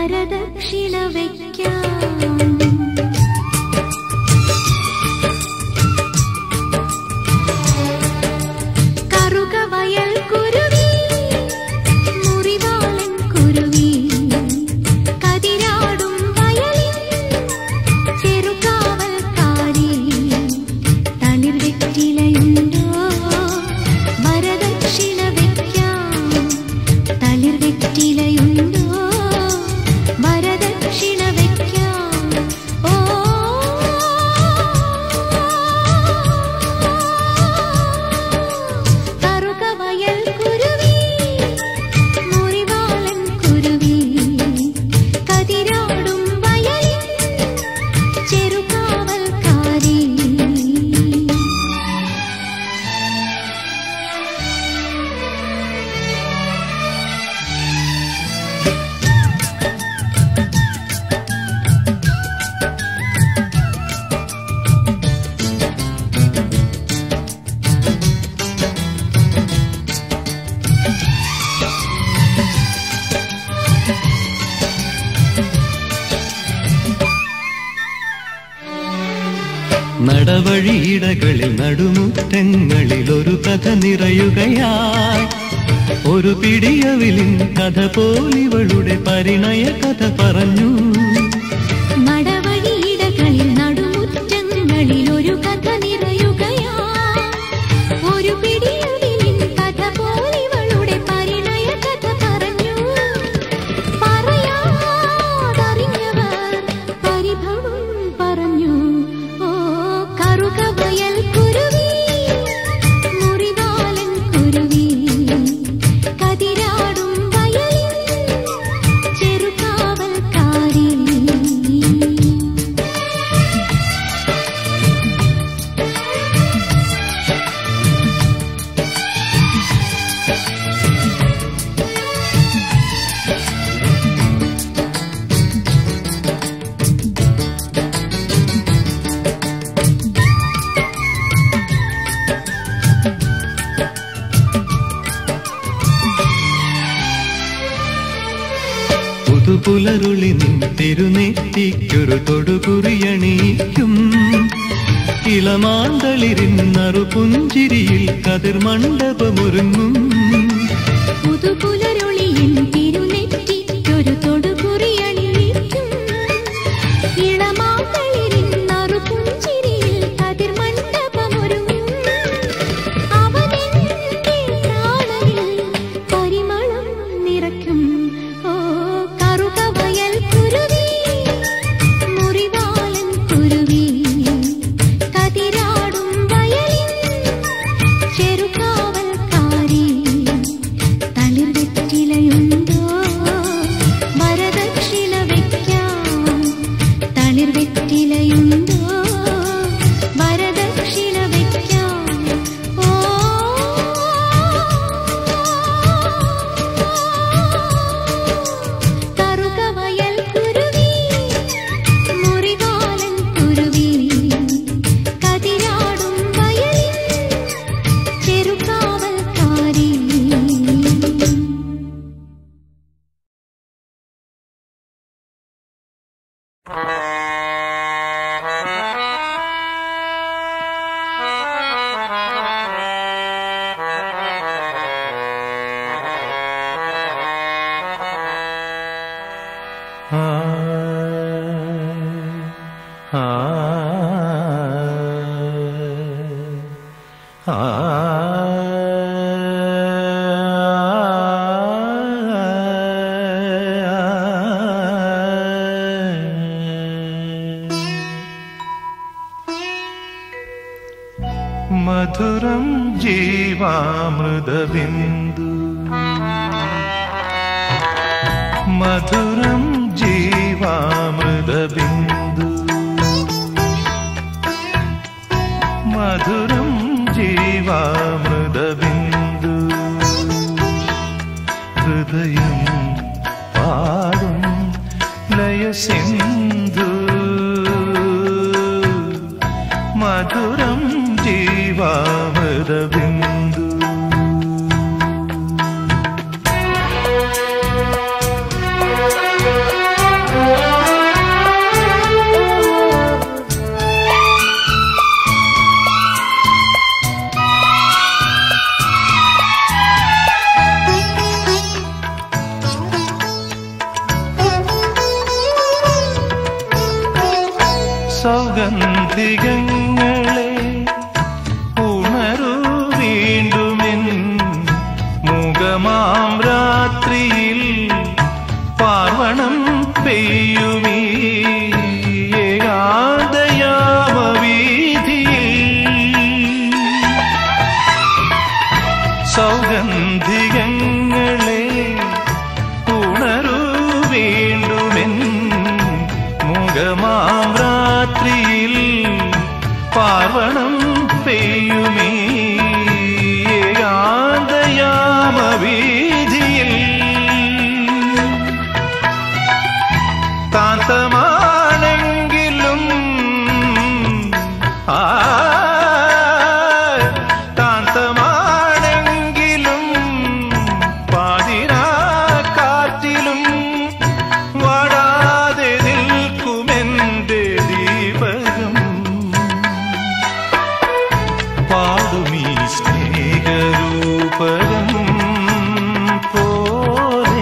വരദക്ഷിണ വയ്ക്കാം കറുകവയൽ കുരുവി മുറിവാളൻ കുരുവി കതിരാടും വയലിൽ ചെറുകാവൽക്കാരി തളിർ വെറ്റിലയുണ്ടോ വരദക്ഷിണ വയ്ക്കാം തളിർ വെറ്റിലയുണ്ടോ വരദക്ഷിണ വയ്ക്കാം ഓ കറുകവയൽ കുരുവി മുറിവാളൻ കുരുവി കതിരാടും വയലിൽ ചെറുകാവൽക്കാരി നടവഴിയിടകളിൽ നടുമുറ്റങ്ങളിൽ ഒരു കഥ നിറയുകയായി ഒരു പിടിയവിലിൻ കഥ പോലിവളുടെ പരിണയ കഥ പറഞ്ഞു നടവഴിയിടകളിൽ നടുമുറ്റങ്ങളിൽ ഒരു കഥ നിറയുകയാ ഒരു പിടിയവിലിൻ കഥ പോലിവളുടെ പരിണയ കഥ പറഞ്ഞു പറയാതറിഞ്ഞവർ പരിഭവം പറഞ്ഞു ഓ കറുകവയൽ കുരുവി മുറിവാലൻ കുരുവി കതിരാടും വയലിൽ ചെറുകാവൽക്കാരി പുതുപുലരുളി നിൻ തിരുനെറ്റിക്കൊരു തൊടുകുറിയണിയിക്കും ഇളമാന്തളിരിന്നറു പുഞ്ചിരിയിൽ കതിർമണ്ഡപമൊരുങ്ങും പുതുപുലരൊളിയിൽ തിരുനെറ്റിക്കൊരു തൊടുകുറിയണിയിക്കും. ഇളമാതളിരിൻ നറുപുഞ്ചിരിയിൽ കതിർമണ്ഡപമൊരുങ്ങും. അവനെന്റെ പ്രാണനിൽ പരിമളം നിറയ്ക്കും. ഓ കറുകവയൽ കുരുവി, മുറിവാളൻ കുരുവി, കതിരാടും വയലിൻ ചെറുകാവൽക്കാരി തളിർ വെറ്റിലയുണ്ടോ വരദക്ഷിണ വയ്ക്കാം തളിർ വെറ്റിലയുണ്ടോ വരദക്ഷിണ വയ്ക്കാം ഓ കറുകവയൽ കുരുവി മുറിവാലൻ കുരുവി കതിരാടും വയലിൽ ചെറുകാവൽക്കാരി മധുരം ജീവാമൃതബിന്ദു മധുരം ജീവാമൃതബിന്ദു മധുരം ജീവാമൃതബിന്ദു ഹൃദയം പാടും ലയസിന്ധു മധുരം ജീവാമൃതബിന്ദു ആ സൗഗന്ധികങ്ങളെ ഉണരൂ വീണ്ടുമെൻ മുഖമാം രാത്രിയിൽ പാർവണം പെയ്യുമീ ഏകാന്തയാമവീതിയിൽ സൗഗന്ധികങ്ങളെ ഉണരൂ വീണ്ടുമെൻ മുഖമാം രാത്രിയിൽ പാർവണം പെയ്യുമീ ഏകാന്തയാമവീതിയിൽ കാന്തമാണെങ്കിലും ആ കാന്തമാണെങ്കിലും പാതിരാ കാറ്റിലും വാടാതെ നിൽക്കുമെന്റെ ദീപകം പാടുമീ സ്നേഹരൂപകം പോലെ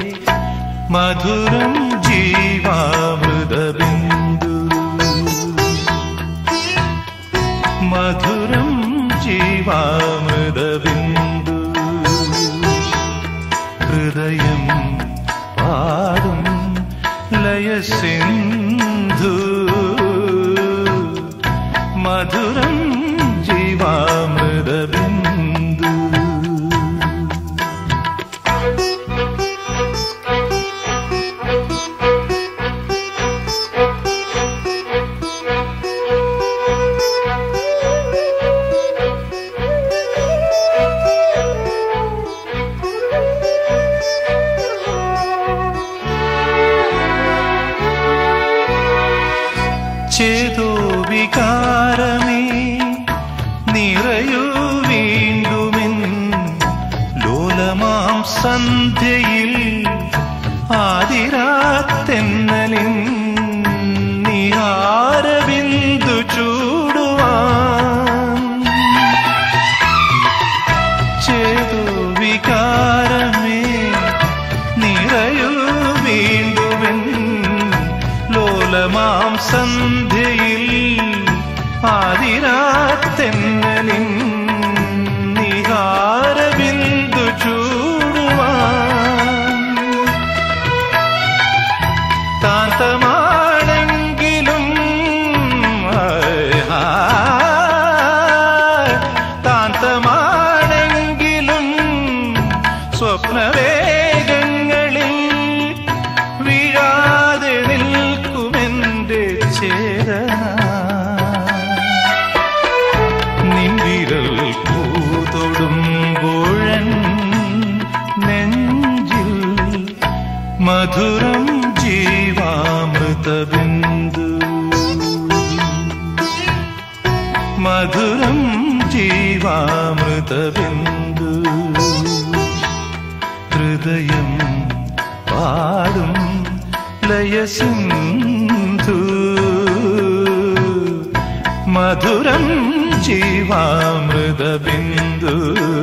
മധുരം ജീവാമൃതബിന്ദു മധുരം ജീവാമൃതബിന്ദു ഹൃദയം പാടും ലയസിന്ധു മധുരം ജീവാമൃതബിന്ദു ചേതോ വികാരമേ നിറയൂ വീണ്ടുമെൻ ലോലമാം സന്ധ്യയിൽ ആതിരാത്തെന്നലിൻ നിഹാരബിന്ദു ചൂടുവാൻ ചേതോ വികാരമേ നിറയൂ വീണ്ടുമെൻ ലോലമാം സന്ധ്യയിൽ ആതിരാത്തെന്നലിൻ നിഹാരബിന്ദു ചൂടുവാൻ കാന്തമാണെങ്കിലും ആയ് ഹായ്. കാന്തമാണെങ്കിലും സ്വപ്നവേഗങ്ങളിൽ വീഴാതെ നിൽക്കുമെന്റെ ചേതന നിൻവിരൽ പൂതൊടുമ്പോഴൻ നെഞ്ചിൽ മധുരം ജീവാമൃതബിന്ദു മധുരം ജീവാമൃതബിന്ദു ഹൃദയം പാടും ലയസിന്ധു മധുരം ജീവാമൃതബിന്ദു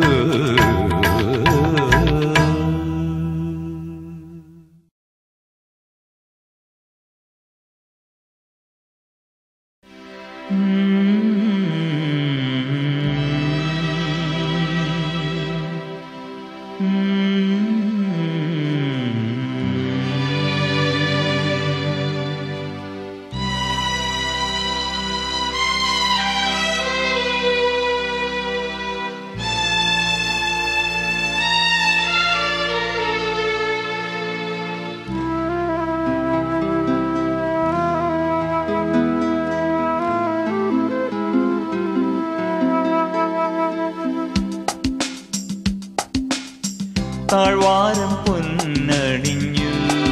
താഴ്വാരം പൊന്നണിഞ്ഞു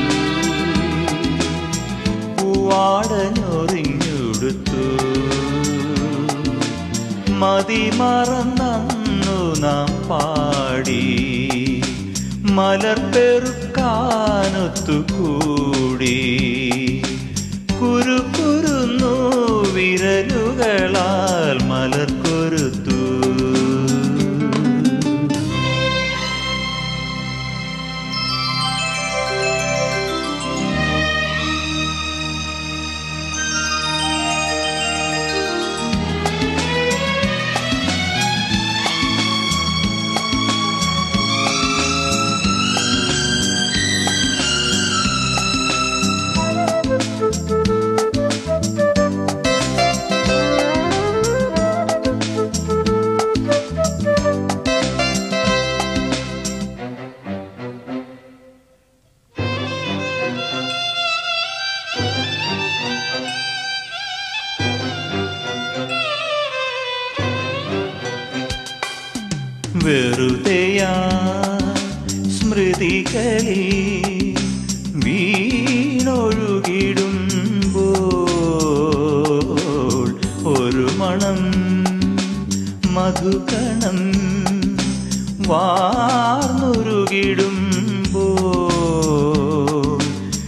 പൂവാടനൊറിഞ്ഞുടുത്തു മതി മറന്നു നാം പാടി മലർപ്പെറുക്കാനൊത്തുകൂടി കുരുകുരുന്നു വിരലുകളാൽ മലർക്കൊരുത്തു വെറുതെയാ സ്മൃതികളിൽ വീണൊഴുകിടുമ്പോൾ ഒരു മണം മധുകണം വാർന്നുരുകിടുമ്പോൾ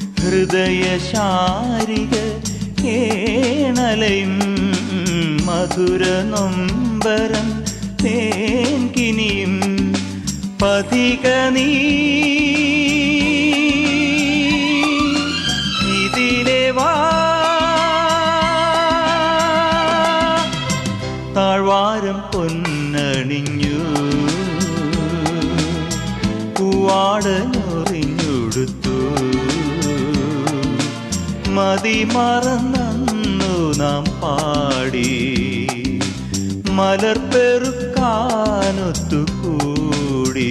ഹൃദയശാരിക ഏണലയും മധുര നൊമ്പരം തേൻകിനിയും പതിക നീ ഇതിലെ വാ താഴ്വാരം പൊന്നണിഞ്ഞു പൂവാടഞ്ഞൊറിഞ്ഞുടുത്തു മതി മറന്നു നാം പാടി മലർപ്പെറുക്കാനൊത്തുകൂടി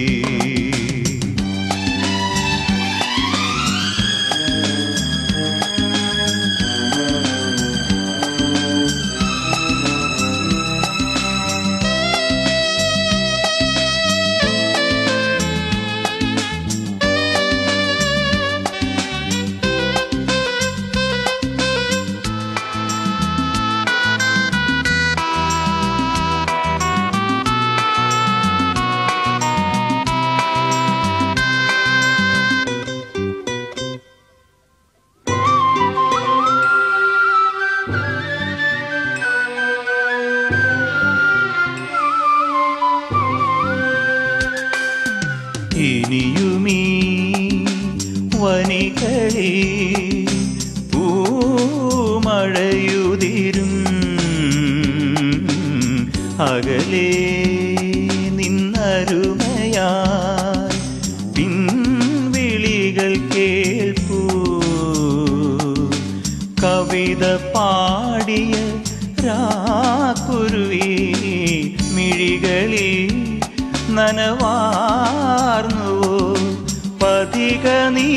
ഇനിയുമീ വനികളിൽ പൂമഴയുതിരും അകലെ നിന്നരുമയായി പിൻവിളികൾ കേൾപ്പൂ കവിത പാടിയ രാക്കുരുവി മിഴികളിൽ നനവാർന്നുവോ പതിക നീ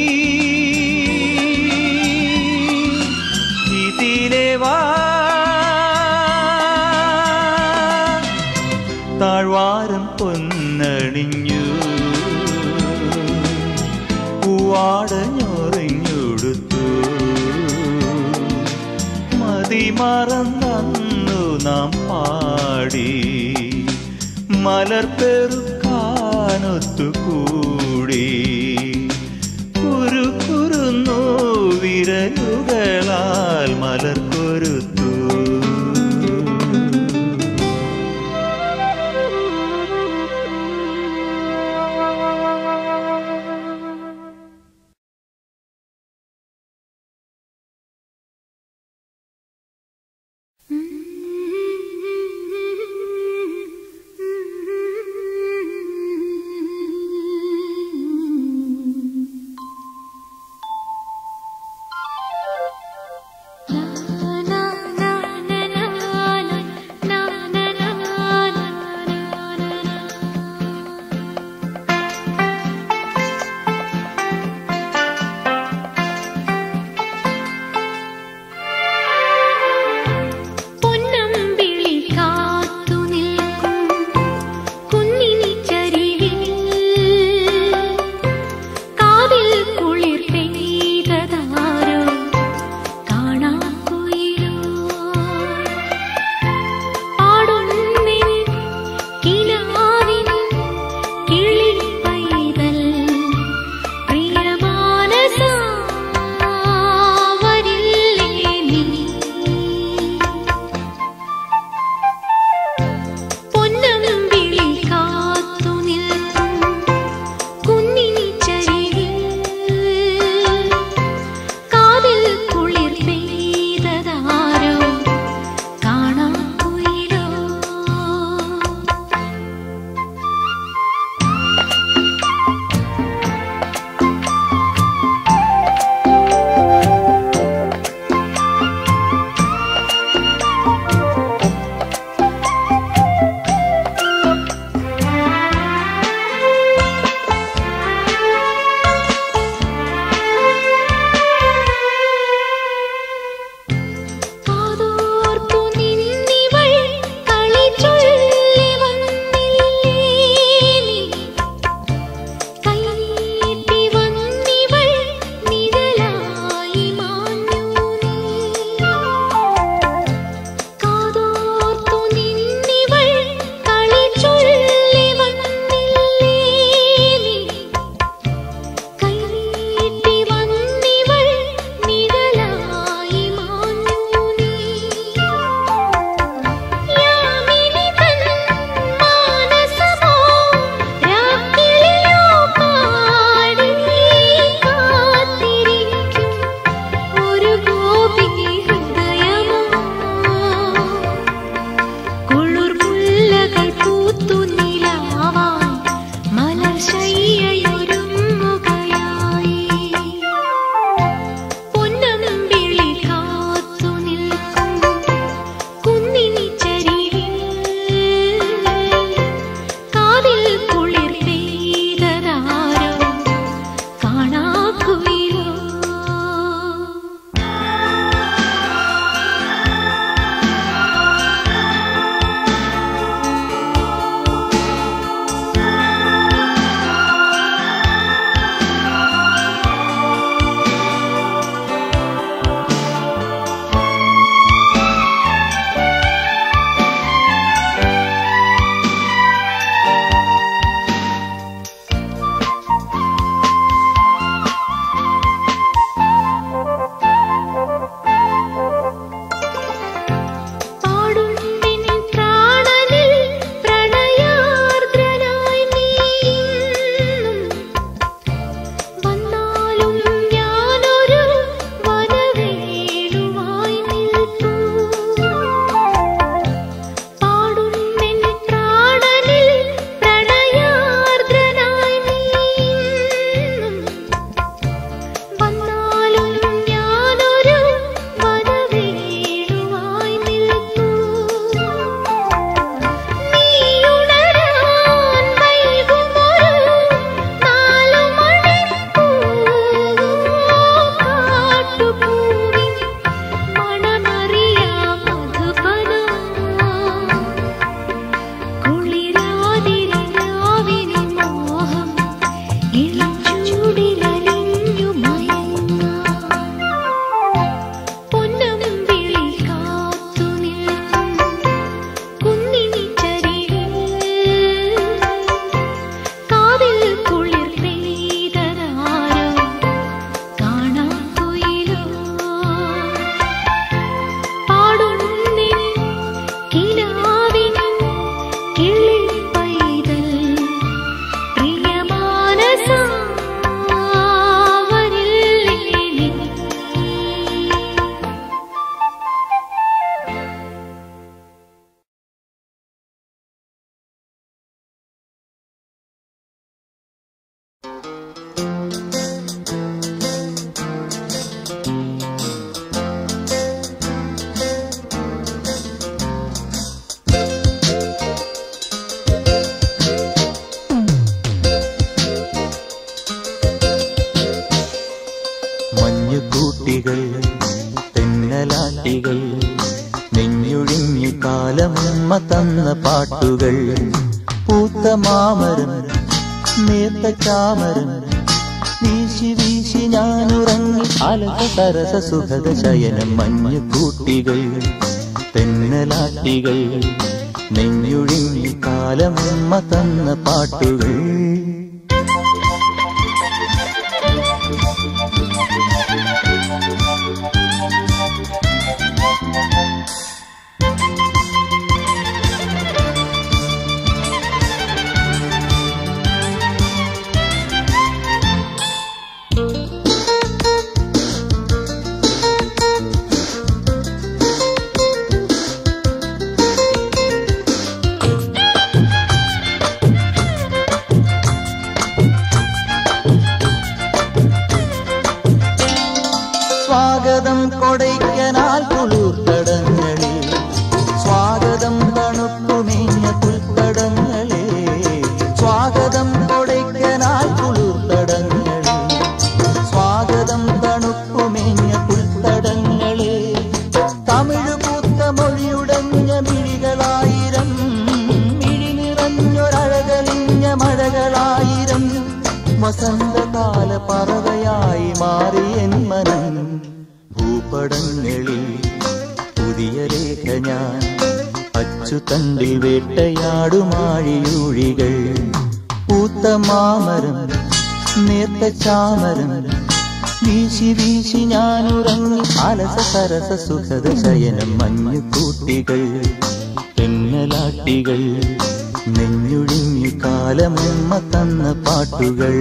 ഇതിലെ വാ താഴ്വാരം പൊന്നണിഞ്ഞു പൂവാടഞ്ഞൊറിഞ്ഞുടുത്തു മതി മറന്നു നാം പാടി മലർപ്പെറുക്കാനൊത്തുകൂടി കുരുക്കുരുന്നു വിരലുകളാൽ മലർക്കൊരുത്തു La പാട്ടുപൂവിൻ മണമറിയാം മധുപനം കുളിരാതിരാവിനെ മോഹം ഇളം ചൂടിലലിഞ്ഞു മയങ്ങാം പൊന്നമ്പിളി കാത്തു നിൽക്കും കുന്നിനിച്ചരികിൽ കാതിൽ കുളിർ പെയ്തതാരോ കാണാക്കുയിലോ പാടുന്നിൻ കിനാവിൻ കിളിപ്പൈതൽ പ്രിയമാനസാ വരില്ലേ നീ മഞ്ഞുകൂട്ടികൾ തെന്നലാട്ടികൾ നെഞ്ഞുഴിഞ്ഞു കാലമമ്മ തന്ന പാട്ടുകൾ പൂത്ത മാമരം നേർത്ത ചാമരം വീശി വീശി ഞാനുറങ്ങി അലക തരസ സുഖത ശയനം മഞ്ഞുകൂട്ടികൾ തെന്നലാട്ടികൾ നെഞ്ഞുഴിഞ്ഞു കാലമമ്മ തന്ന പാട്ടുകൾ സ്വാഗതം കൊടൈക്കനാൽ കുളിർത്തടങ്ങളിൽ സ്വാഗതം തണുപ്പുമേഞ്ഞ പുൽത്തടങ്ങളെ സ്വാഗതം കൊടൈക്കനാൽ കുളിർത്തടങ്ങളിൽ സ്വാഗതം തണുപ്പുമേഞ്ഞ പുൽത്തടങ്ങളെ തമിഴ് പൂത്ത മൊഴിയുടഞ്ഞ മിഴികളായിരം മിഴി നിറഞ്ഞൊരഴകലിഞ്ഞ മഴകളായിരം വസന്തകാല പറവയായി മാറി എൻ മനം ഭൂപടങ്ങളിൽ പുതിയ രേഖ ഞാൻ അച്ചുതണ്ടിൽ വേട്ടയാടുമാഴിയൂഴികൾ പൂത്ത മാമരം നേർത്ത ചാമരം വീശി വീശി ഞാനുറങ്ങി അലസ സരസ സുഖത ശയനം മഞ്ഞുകൂട്ടികൾ തെന്നലാട്ടികൾ നെഞ്ഞുഴിഞ്ഞു കാലമമ്മ തന്ന പാട്ടുകൾ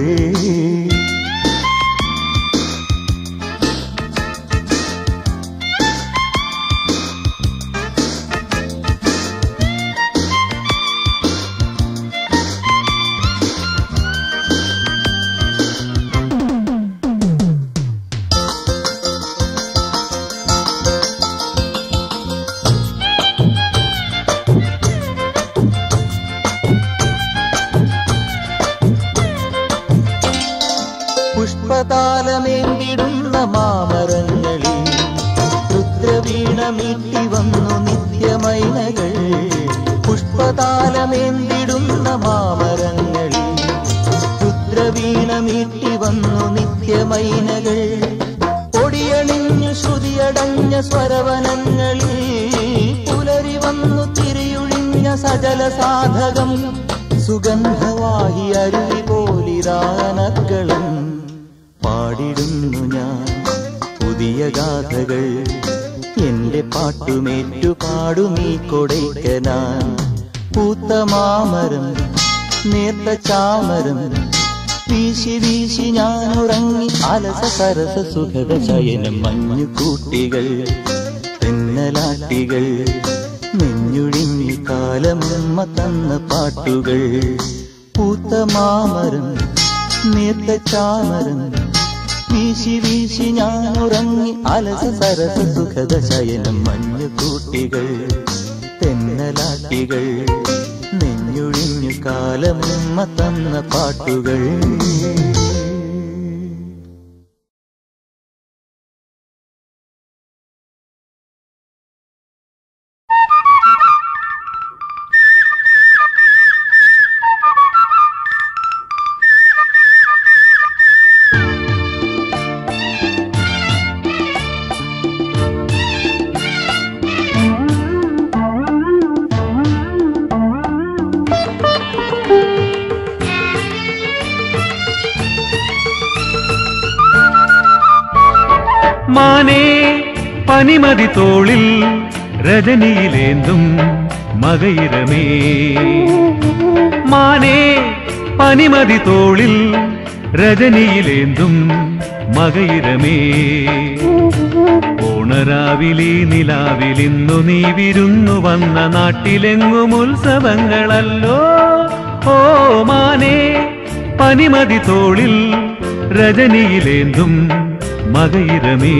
പുഷ്പതാലമേന്തിടുന്ന മാമരങ്ങളിൽ രുദ്രവീണമീട്ടി വന്നു നിത്യമൈനകൾ പുഷ്പതാലമേന്തിടുന്ന മാമരങ്ങളിൽ രുദ്രവീണമീട്ടി വന്നു നിത്യമൈനകൾ പൊടിയണിഞ്ഞു ശ്രുതിയടഞ്ഞ സ്വരവനങ്ങളിൽ പുലരി വന്നു തിരിയുഴിഞ്ഞ സജല സാധകം സുഗന്ധവാഹി അരുവി പോലിരാനക്കളും പാടിടുന്നു ഞാൻ പുതിയ ഗാഥകൾ എന്റെ പാട്ടുമേറ്റു പാടുമീ കൊടൈക്കനാൻ പൂത്ത മാമരം നേർത്ത ചാമരം വീശി വീശി ഞാൻ ഉറങ്ങി അലസ സരസ സുഖത ശയനം മഞ്ഞുകൂട്ടികൾ തെന്നലാട്ടികൾ നെഞ്ഞുഴിഞ്ഞു കാലമമ്മ തന്ന പാട്ടുകൾ പൂത്ത മാമരം നേർത്ത ചാമരം വീശി വീശി ഞാൻ ഉറങ്ങി അലസ സരസ സുഖത ശയനം മഞ്ഞുകൂട്ടികൾ തെന്നലാട്ടികൾ നെഞ്ഞുഴിഞ്ഞു കാലമമ്മ തന്ന പാട്ടുകൾ മാനേ പനിമതി തോളിൽ രജനിയിലേന്തും മകയിരമേ മാനേ പനിമതി തോളിൽ രജനിയിലേന്തും മകയിരമേ ഓണരാവിലി നിലാവിലിന്നു നീ വിരുന്നു വന്ന നാട്ടിലെങ്ങും ഉത്സവങ്ങളല്ലോ ഓ മാനേ പനിമതി തോളിൽ രജനിയിലേന്തും മകയിരമേ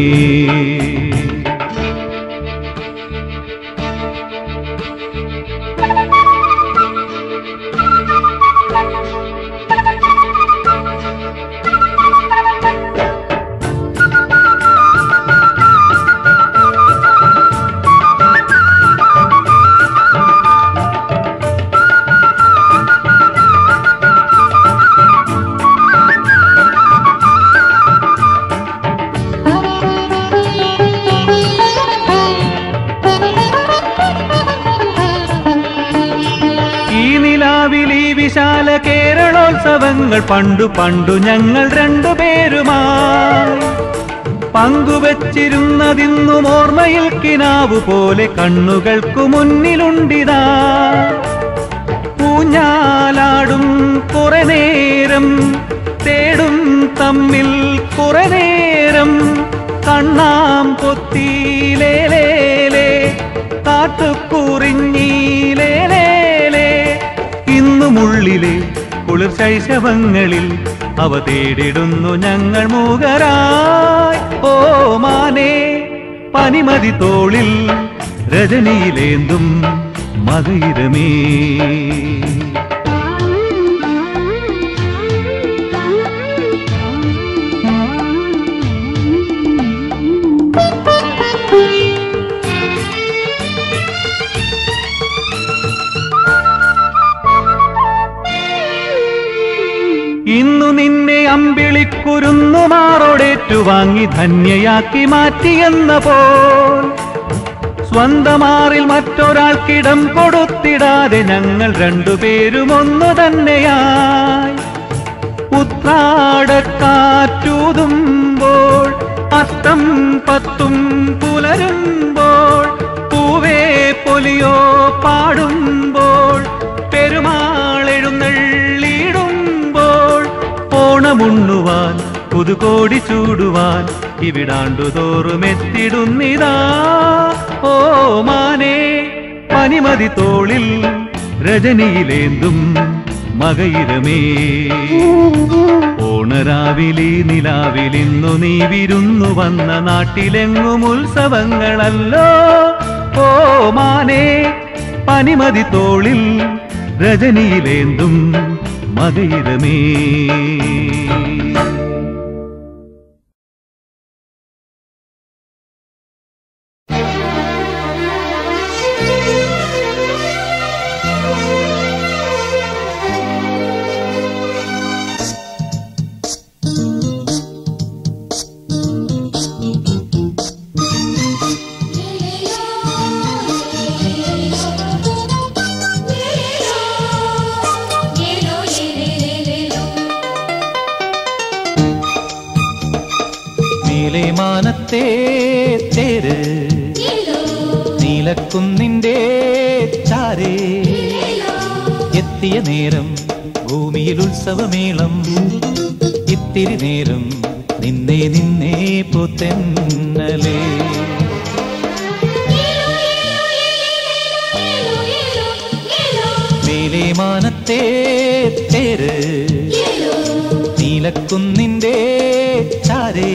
ഈ നിലാവിൽ ഈ വിശാല കേരളോത്സവങ്ങൾ പണ്ടു പണ്ടു ഞങ്ങൾ രണ്ടുപേരുമായി പങ്കുവച്ചിരുന്നതിന്നും ഓർമ്മയിൽ കിനാവു പോലെ കണ്ണുകൾക്കു മുന്നിലുണ്ടിതാ ഊഞ്ഞാലാടും കുറെ നേരം തേടും തമ്മിൽ കുറെ നേരം കണ്ണാം പൊത്തിയിലേലേ കാട്ടുകുറിഞ്ഞീലേലേ ഇന്നുമുള്ളിലെ കുളിർ ശൈശവങ്ങളിൽ അവ തേടിടുന്നു ഞങ്ങൾ മൂകരായി ഓ മാനേ പനിമതി തോളിൽ രജനിയിലേന്തും മകയിരമേ ഇന്നു നിന്നെ അമ്പിളിക്കുരുന്നു മാറോടേറ്റുവാങ്ങി ധന്യയാക്കി മാറ്റിയെന്ന പോൽ സ്വന്തമാറിൽ മറ്റൊരാൾക്കിടം കൊടുത്തിടാതെ ഞങ്ങൾ രണ്ടുപേരും ഒന്നു തന്നെയായി ഉത്രാടക്കാറ്റൂതുമ്പോൾ അത്തം പത്തും പുലരുമ്പോൾ പൂവേ പൊലിയോ പാടുമ്പോൾ പെരുമാൾ എഴുന്നള്ളിടുമ്പോൾ ഓണമുണ്ണുവാൻ പുതുകോടി ചൂടുവാൻ ഇവിടാണ്ടു തോറും എത്തിടുന്നിതാ ഓ മാനേ പനിമതി തോളിൽ രജനിയിലേന്തും മകയിരമേ ഓണരാവിലി നിലാവിലിന്നു നീ വിരുന്നു വന്ന നാട്ടിലെങ്ങും ഉത്സവങ്ങളല്ലോ ഓ മാനേ പനിമതി തോളിൽ രജനിയിലേന്തും മകയിരമേ നീലേ മാനത്തെ തേര് നീലക്കുന്നിന്റെ ചാരേ എത്തിയ നേരം ഭൂമിയിൽ ഉത്സവമേളം ഇത്തിരി നേരം നിന്നെ നിന്നെ പുത്തന്നലേ മേലേ മാനത്തെ തേര് നീലക്കുന്നിന്റെ ചാരേ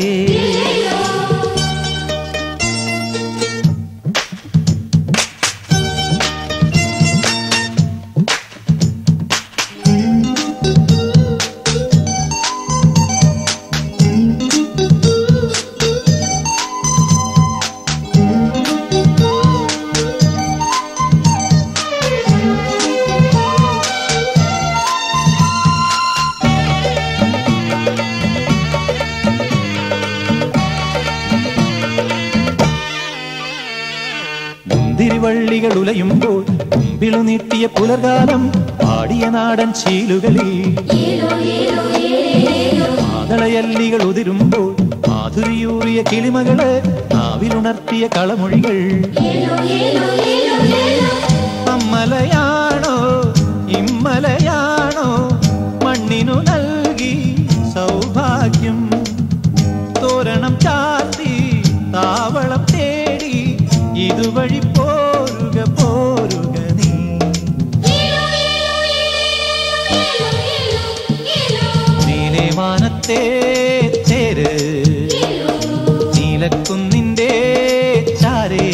മുന്തിരിവള്ളികൾ ഉലയുമ്പോൾ മുമ്പിളു നീട്ടിയ പുലർകാലം പാടിയ നാടൻ ശീലുകളിൽ മാതളയല്ലികൾ ഉതിരുമ്പോൾ മാധ മാധുരിയൂറിയ കിളിമകള് നാവിലുണർത്തിയ കളമൊഴികൾ അമ്മലയാണോ ഇമ്മലയാണോ മണ്ണിനു നൽകി സൗഭാഗ്യം തോരണം ചാത്തി താവളം തേടി ഇതുവഴി പോരുക പോരുക നീ നീലെ മാനത്തെ തേര് നീലക്കുന്നിന്റെ ചാരേ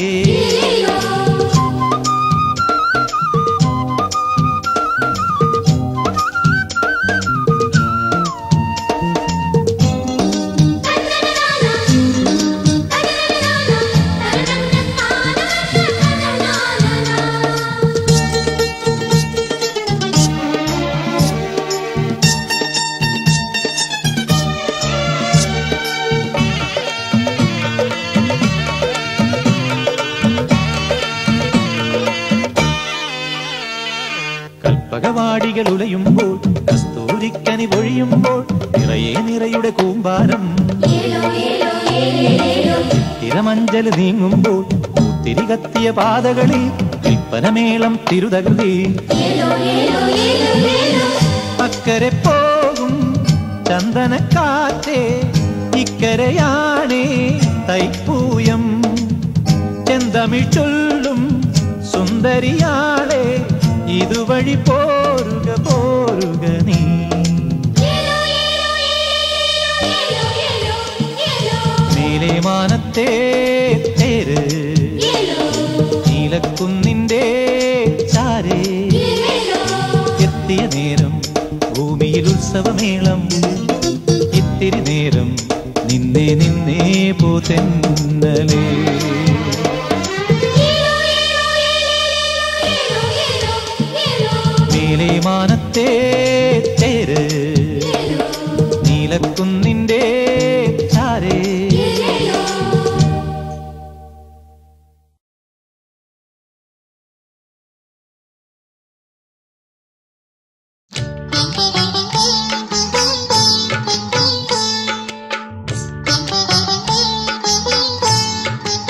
കൽപ്പകവാടികൾ ഉലയുമ്പോൾ കസ്തൂരിക്കനി പൊഴിയുമ്പോൾ നിറയെ നിറയുടെ കൂമ്പാരം തിരമഞ്ചൽ നീങ്ങുമ്പോൾ പൂത്തിരി കത്തിയ പാതകളിൽ വിൽപ്പനമേളം തിരുതകൃതി അക്കരെ പോകും ചന്ദനക്കാറ്റേ ഇക്കരയാണേ തൈപ്പൂയം ചെന്തമിഴ് ചൊല്ലും സുന്ദരിയാളെ ഇതുവഴി പോരുക പോരുക നീ നീലെ മാനത്തെ തേര് നീലക്കുന്നിന്റെ ചാരേ എത്തിയ നേരം ഭൂമിയിൽ ഉത്സവമേളം ഇത്തിരി നേരം നിന്നെ നിന്നേ പോതെന്നലേ നീലെ മാനത്തെ തേര് നീലക്കുന്നിന്റെ ചാരേ Thank you.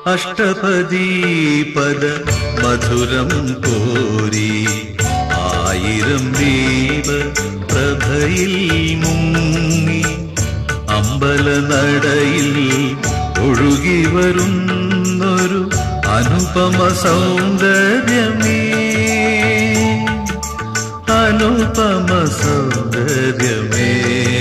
അഷ്ടപദീപദ മധുരം കോരി ആയിരം ദീപ പ്രഭയിൽ മുങ്ങി അമ്പലനടയിൽ ഒഴുകി വരുന്നൊരു അനുപമ സൗന്ദര്യമേ അനുപമ സൗന്ദര്യമേ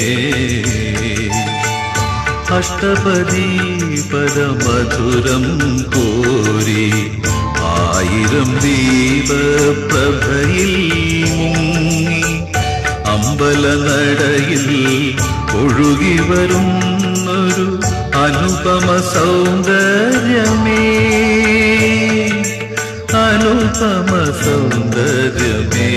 അഷ്ടപദീപദ മധുരം കോരി ആയിരം ദീപ പ്രഭയിൽ മുങ്ങി അമ്പലനടയിൽ ഒഴുകി വരുന്നൊരു അനുപമ സൗന്ദര്യമേ അനുപമ സൗന്ദര്യമേ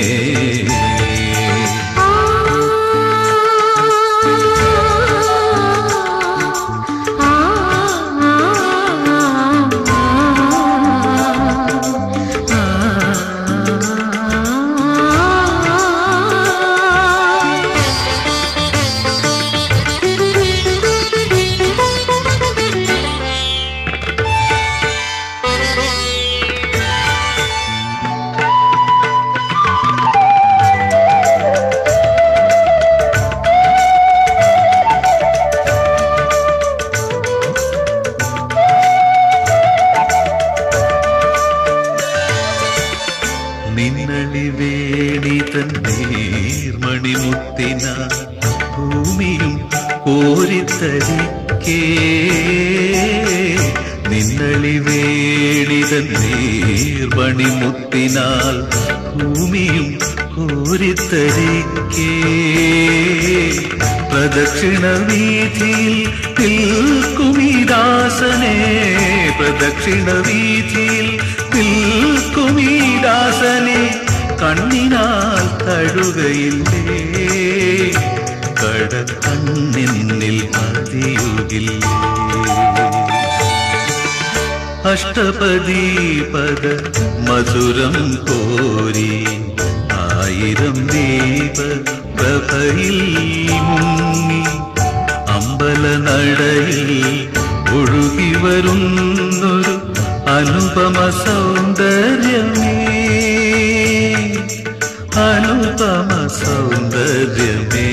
നിന്നളി വേണി തന്നീർമണിമുത്തിന ഭൂമിയും കോരിത്തരിക്കേ നിന്നളി വേണി തന്നീർമണിമുത്തിനാൽ ഭൂമിയും കോരിത്തരിക്കേ പ്രദക്ഷിണ വീതിയിൽ നിൽക്കുമീദാസനെ പ്രദക്ഷിണ വീതിയിൽ നിൽക്കുമീദാസനെ കണ്ണിനാൽ തഴുകയില്ലേ കടക്കണ്ണിന്നിൽ മതിയുകില്ലേ അഷ്ടപദീപദ മധുരം കോരി ആയിരം ദീപ പ്രഭയിൽ മുങ്ങി അമ്പലനടയിൽ ഒഴുകി വരുന്നൊരു അനുപമ സൗന്ദര്യമേ അനുപമ സൗന്ദര്യമേ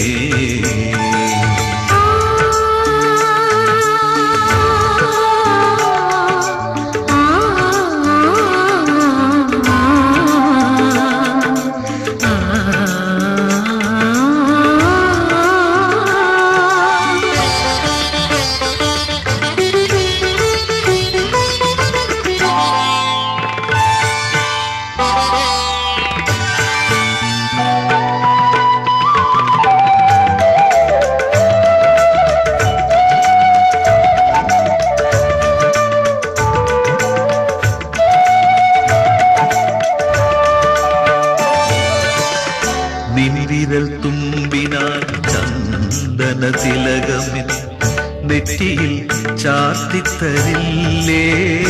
നിൻവിരൽ തുമ്പിനാൽ ചന്ദന തിലകമിൽ നെറ്റിയിൽ ചാർത്തിത്തരില്ലേ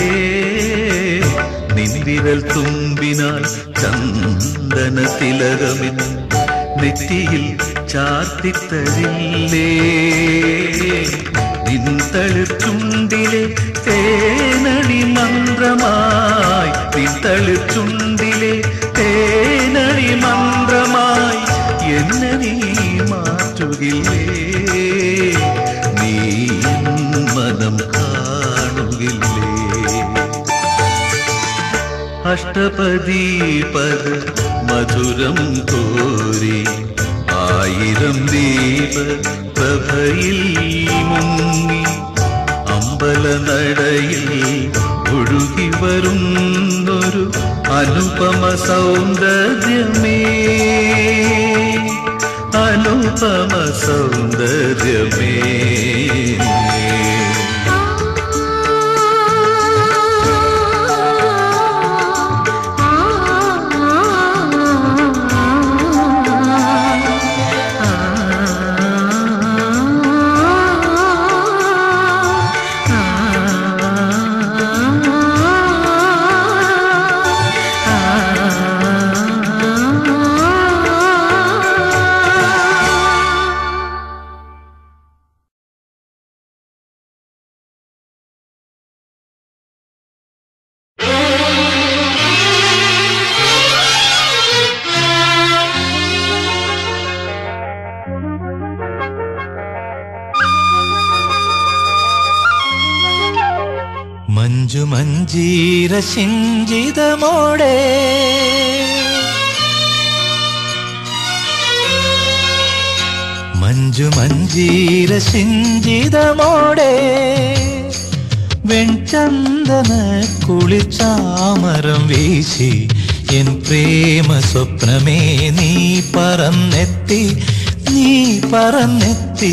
നിൻവിരൽ തുമ്പിനാൽ ചന്ദന തിലകമിൽ നെറ്റിയിൽ ചാർത്തിത്തരില്ലേ നിൻതളിർ ചുണ്ടിലെ തേനടി മന്ത്രമായി നിൻതളിർ ചുണ്ടിലെ തേനടി മന്ത്രമായി എന്നെ നീ മാറ്റുകില്ലേ നീ എൻ മനം കാണുകില്ലേ അഷ്ടപദീപദ മധുരം കോരി ആയിരം ദീപ പ്രഭയിൽ മുങ്ങി അമ്പലനടയിൽ ഒഴുകി വരുന്നൊരു അനുപമ സൗന്ദര്യമേ അനുപമ സൗന്ദര്യമേ മഞ്ജീര സിഞ്ചിതമോടെ മഞ്ജു മഞ്ജീര സിഞ്ചിതമോടെ വെൺചന്ദന കുളിച്ചാമരം വീശി എൻ പ്രേമ സ്വപ്നമേ നീ പറന്നെത്തി നീ പറന്നെത്തി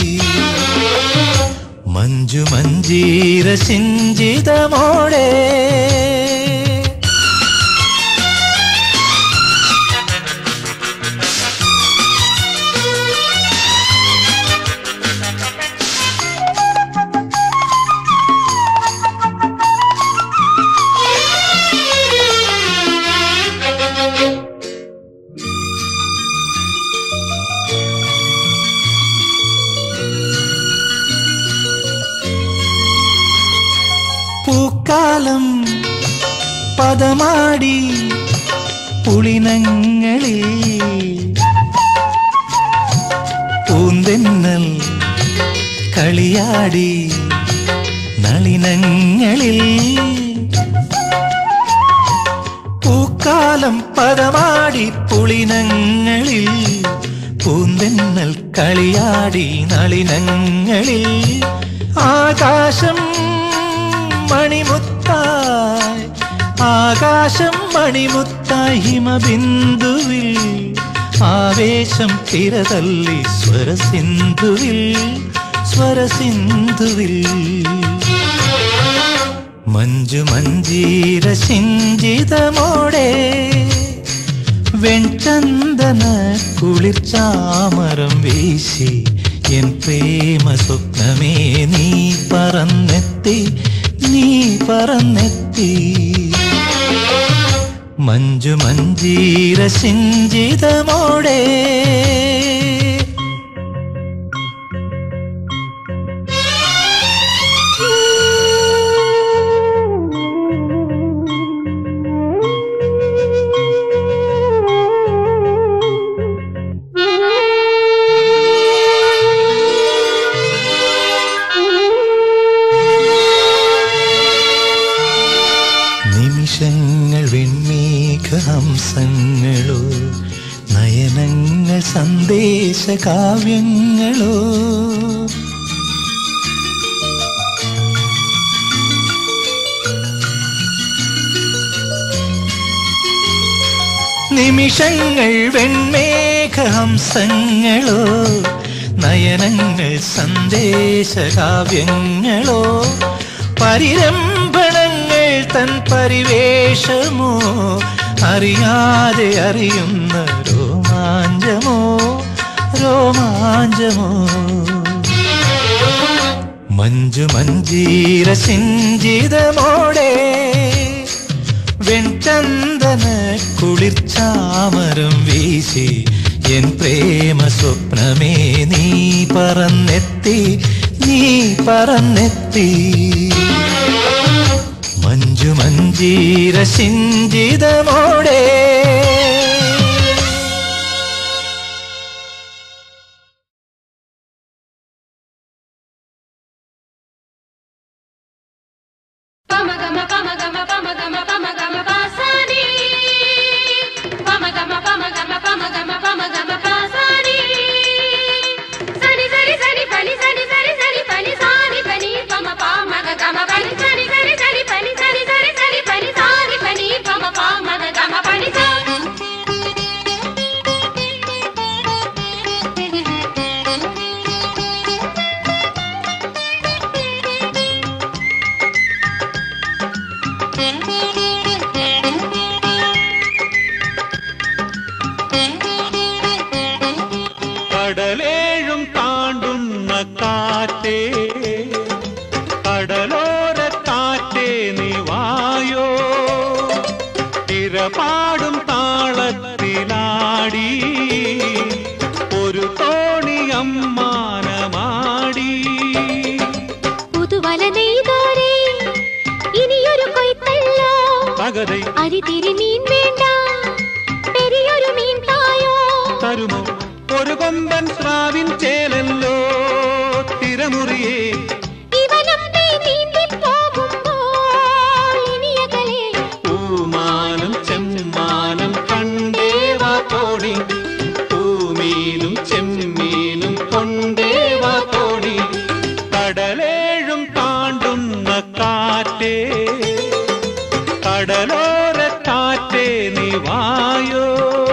മഞ്ജു മഞ്ജീര സിഞ്ചിതമോടെ പൂക്കാലം പദമാടി പുളിനങ്ങളിൽ പൂന്തെന്നൽ കളിയാടി നളിനങ്ങളിൽ പൂക്കാലം പദമാടി പുളിനങ്ങളിൽ പൂന്തെന്നൽ കളിയാടി നളിനങ്ങളിൽ ആകാശം മണിമുത്തായി ആകാശം മണിമുത്തായി ഹിമബിന്ദുവിൽ ആവേശം തിരതല്ലി സ്വരസിന്ധുവിൽ സ്വരസിന്ധുവിൽ മഞ്ജു മഞ്ജീര സിഞ്ചിതമോടെ വെൺചന്ദന കുളിർച്ചാമരം വീശി എൻ പ്രേമ സ്വപ്നമേ നീ പറന്നെത്തി നീ പറന്നെത്തി മഞ്ജു മഞ്ജീര സിഞ്ചിതമോടെ നിമിഷങ്ങൾ വെൺമേഘഹംസങ്ങളോ നയനങ്ങൾ സന്ദേശ കാവ്യങ്ങളോ നിമിഷങ്ങൾ വെൺമേഘഹംസങ്ങളോ നയനങ്ങൾ സന്ദേശ കാവ്യങ്ങളോ പരിരംഭണങ്ങൾ തൻ പരിവേഷമോ അറിയാതെ അറിയുന്ന രോമാഞ്ചമോ രോമാഞ്ചമോ മഞ്ജു മഞ്ജീര സിഞ്ചിതമോടെ വെൺചന്ദന കുളിർച്ചാമരം വീശി എൻ പ്രേമ സ്വപ്നമേ നീ പറന്നെത്തി നീ പറന്നെത്തി Manju Manjeera സിഞ്ചിതമോടെ Pamagama, pamagama, pamagama, pamagama, pasani. Pamagama, pamagama, pamagama, pamagama, pasani. Sani, sani, sani, pani, sani, sani, sani, pani, sani, pani, pama, pamagama, pani, sani, sani, sani, pani, sani, sani, sani, pani, sani, pani, pama, pamagama, pani, sani. കടലേഴും താണ്ടുന്ന കാറ്റേ കടലോര കാറ്റേ നീ വായോ തിരപാടും താളത്തിലാടി ഒരു തോണി അമ്മാനമാടി പുതുവല നെയ്തോരേ ഇനിയൊരു കൊയ്ത്തല്ലോ തകരൈ അരിതിരി മീൻ വേണ്ട പെരിയൊരു മീൻ തായോ തരുമോ ഒരു കൊമ്പൻ സ്രാവിൻ ചേലല്ലോ തിരമുറിയേ ഇവനമ്പേ നീന്തി പോകുമ്പോൾ കടലോര കാറ്റേ നീ വായോ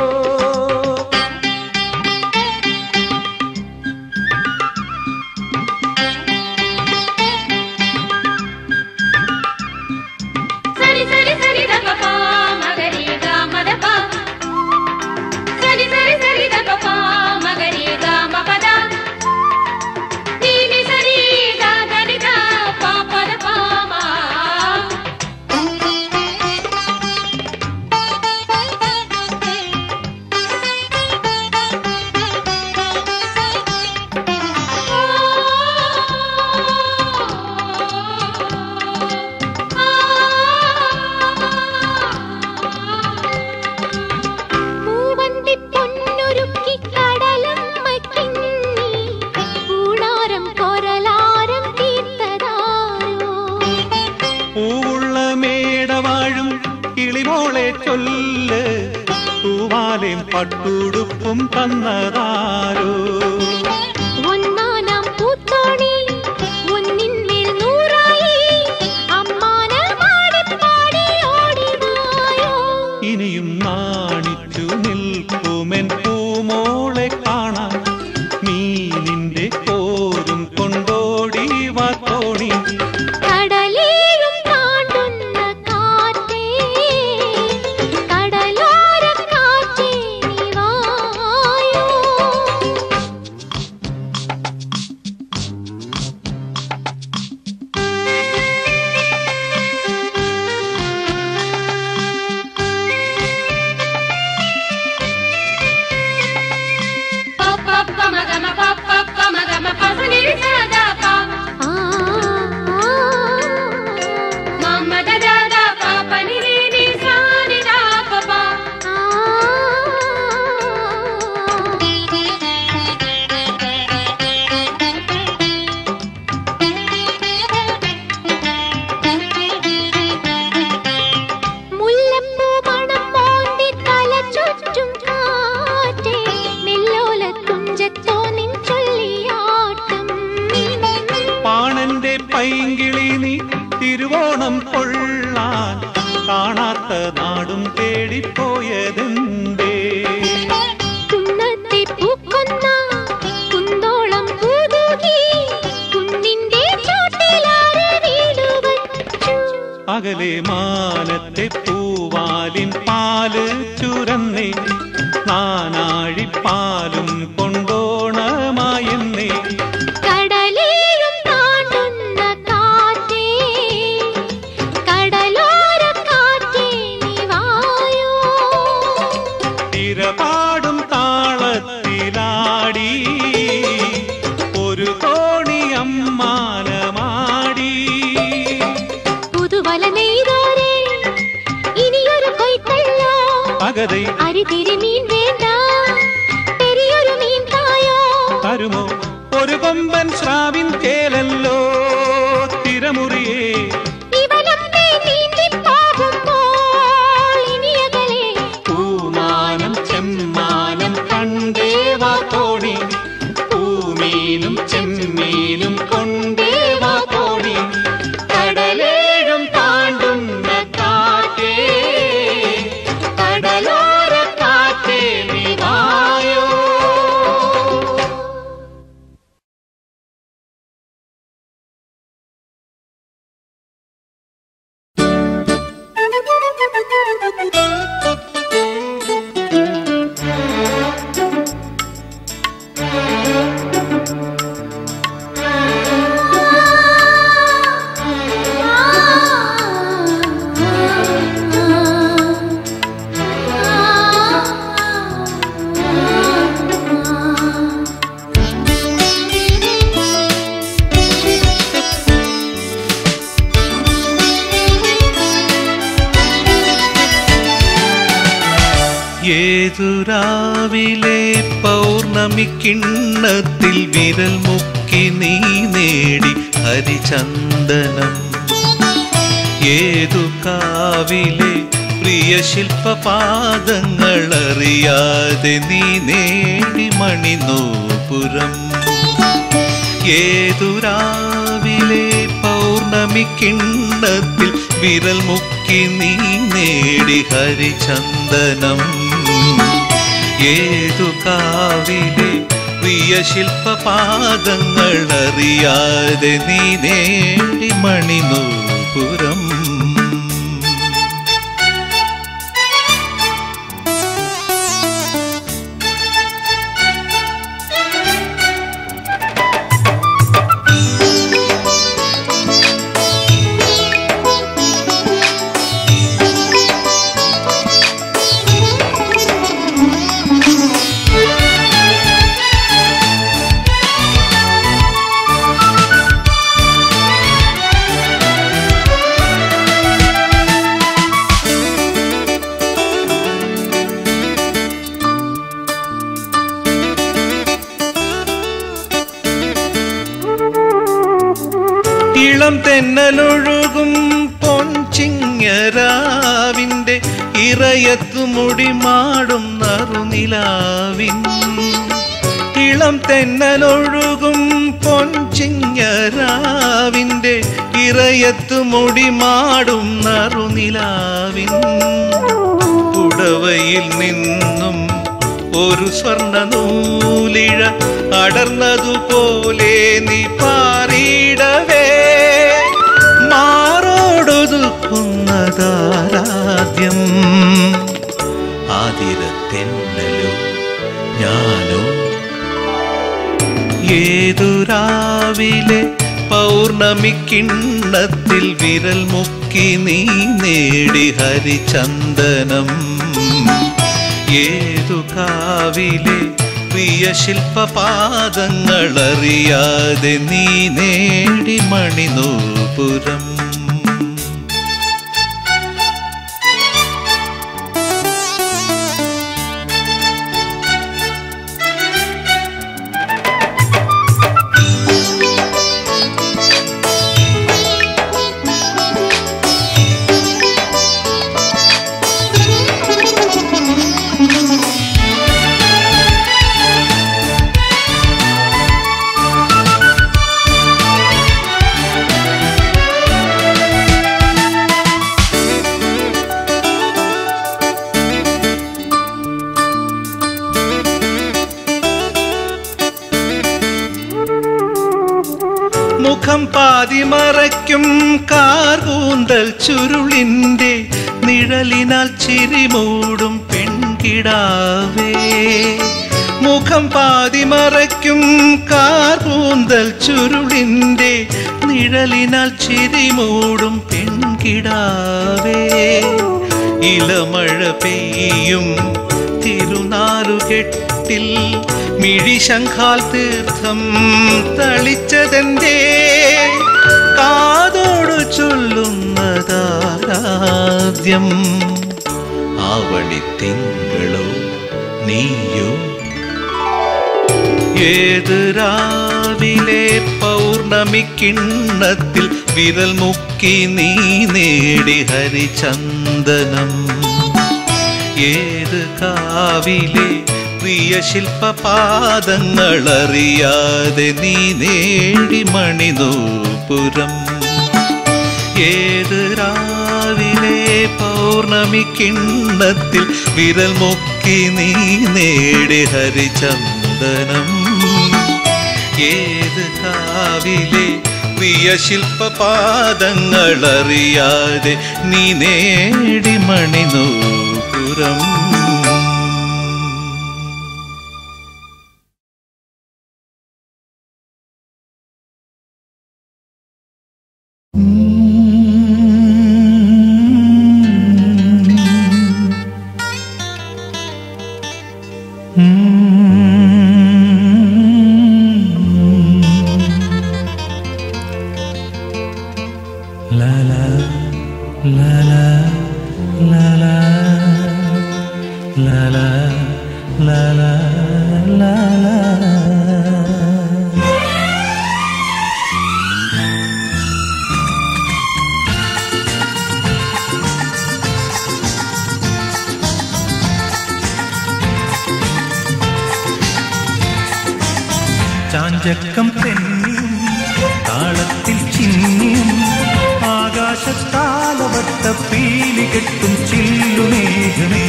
సరి సరి సరి దప పా మగరి గా మద పా సరి సరి సరి దప పా మగరి గా మ పద నీ ని సరి గా దని గా పా పద పా మా പൂവന്തി പൊന്നുരുക്കി കടലമ്മക്കിന്നി പൂണാരം കൊരലാരം തീർത്തതാരോ പൂവുള്ള മേടവാഴും കിളിമോളെ ചൊല്ല് തൂവാലേം പട്ടുടുപ്പും തന്നതാരോ ഒന്നാനാം പൂത്തോണി ഒന്നിന്മേൽ നൂറായി അമ്മാനമാടി പാടി ഓടിവായോ ഇനിയും നാണിച്ചു നിൽക്കുമെൻ പൂമോളെ കാണാൻ നീ നിന്റെ കോരും കൊണ്ടോടി വാ തോണി കടലേഴും താണ്ടുന്ന കാറ്റേ കടലോര കാറ്റേ നീ വായോ മുല്ലപ്പൂ മണം മോന്തി തല ചുറ്റും കാറ്റേ നെല്ലോല തുഞ്ചത്തോ നിൻ ചൊല്ലിയാട്ടം പാണന്റെ പൈങ്കിളി നീ തിരുവോണം കൊള്ളാൻ കാണാത്ത നാടും തേടിപ്പോയതെന്തേ കുന്നത്തെ പൂക്കൊന്ന കുന്തോളം പൂതൂകി കുന്നിന്റെ ചോട്ടിലാരെ വീട് വച്ചു അകലെ മാനത്തെ പൂവാലിൻ പാല് ചുരന്നേ നാനാഴിപ്പാലും കൊണ്ടോണമായെന്നേ കടലേഴും താണ്ടുന്ന കാറ്റേ കടലോര കാറ്റേ നീ വായോ തിരപാടും താളത്തിലാടി ഒരു തോണി അമ്മാനമാടി പുതുവല നെയ്തോരേ ഇനിയൊരു കൊയ്ത്തല്ലോ പകതൈ അരിതിരി മീൻ വേണ്ട പെരിയൊരു മീൻ തായോ തരുമോ ഒരു കൊമ്പൻ ശ്രാവിൻ ചേലല്ലോ തിരമുറിയേ ഇവനൊക്കെ നീന്തിപ്പോകുമ്പോൾ ഇനിയകലെ പൂമാനം ചെമ്മാനം കണ്ടേവാ തോണി പൂമീനും ചെമ്മീനും കൊണ്ടേവാ തോണി കടലേഴും താണ്ടുന്ന കാറ്റേ കടലോര കാറ്റേ നീ വായോ ഏതു രാവിലെ പൗർണമി കിണ്ണത്തിൽ വിരൽ മുക്കി നീ നേടി ഹരിചന്ദനം ഏതു കാവിലെ പ്രിയ ശില്പപാദങ്ങൾ അറിയാതെ നീ നേടി മണിനൂപുരം ഏതു രാവിലെ പൗർണമി കിണ്ണത്തിൽ വിരൽ മുക്കി നീ നേടി ഹരിചന്ദനം ഏതു കാവിലെ പ്രിയ ശില്പപാദങ്ങൾ അറിയാതെ നീ നേടി മണിനൂപുരം ഇളം തെന്നലൊഴുകും പൊൻചിങ്ങരാവിന്റെ ഇറയത്തു മുടിമാടും നറുനിലാവിൻ ഇളം തെന്നലൊഴുകും പൊൻചിങ്ങരാവിന്റെ ഇറയത്തു മുടിമാടും നറുനിലാവിൻ പുടവയിൽ നിന്നും ഒരു സ്വർണ്ണ നൂലിഴ അടർന്നതുപോലെ നീ പാറിയിടവേ മാറോടൊതുക്കുന്നതാരാദ്യം ആതിരത്തെന്നലോ ഞാനോ ഏതു രാവിലെ പൗർണമിക്കിണ്ണത്തിൽ വിരൽ മുക്കി നീ നേടി ഹരിചന്ദനം ഏതു കാവിലെ പ്രിയ ശില്പപാദങ്ങൾ അറിയാതെ നീ നേടി മണിനൂപുരം മുഖം പാതിമറയ്ക്കും കാർകൂന്തൽ ചുരുളിൻ്റെ നിഴലിനാൽ ചിരിമൂടും പെൺകിടാവേ മുഖം പാതിമറയ്ക്കും കാർകൂന്തൽ ചുരുളിൻ്റെ നിഴലിനാൽ ചിരിമൂടും പെൺകിടാവേ ഇലമഴ പെയ്യും തിരുനാലുകെട്ടിൽ മിഴിശങ്കാൽ തീർത്ഥം തളിച്ചതെന്തേ കാതോടു ചൊല്ലുന്നതാരാദ്യം ആവണിത്തിങ്കളോ നീയോ ഏത് രാവിലെ പൗർണമിക്കിണ്ണത്തിൽ വിരൽ മുക്കി നീ നേടി ഹരിചന്ദനം ഏത് കാവിലെ പ്രിയ ശില്പപാദങ്ങൾ അറിയാതെ നീ നേടി മണിനൂപുരം ഏത് രാവിലെ പൗർണമിക്കിണ്ണത്തിൽ വിരൽ മുക്കി നീ നേടി ഹരിചന്ദനം ഏത് കാവിലെ പ്രിയ ശില്പപാദങ്ങൾ അറിയാതെ നീ നേടി മണിനൂപുരം La la la la la la la la la la la la ചാഞ്ചക്കം തെന്നിയും താളത്തിൽ ചിന്നിയും ആകാശത്താലവ താളവട്ട പീലി കെട്ടും ചില്ലുമേഘമേ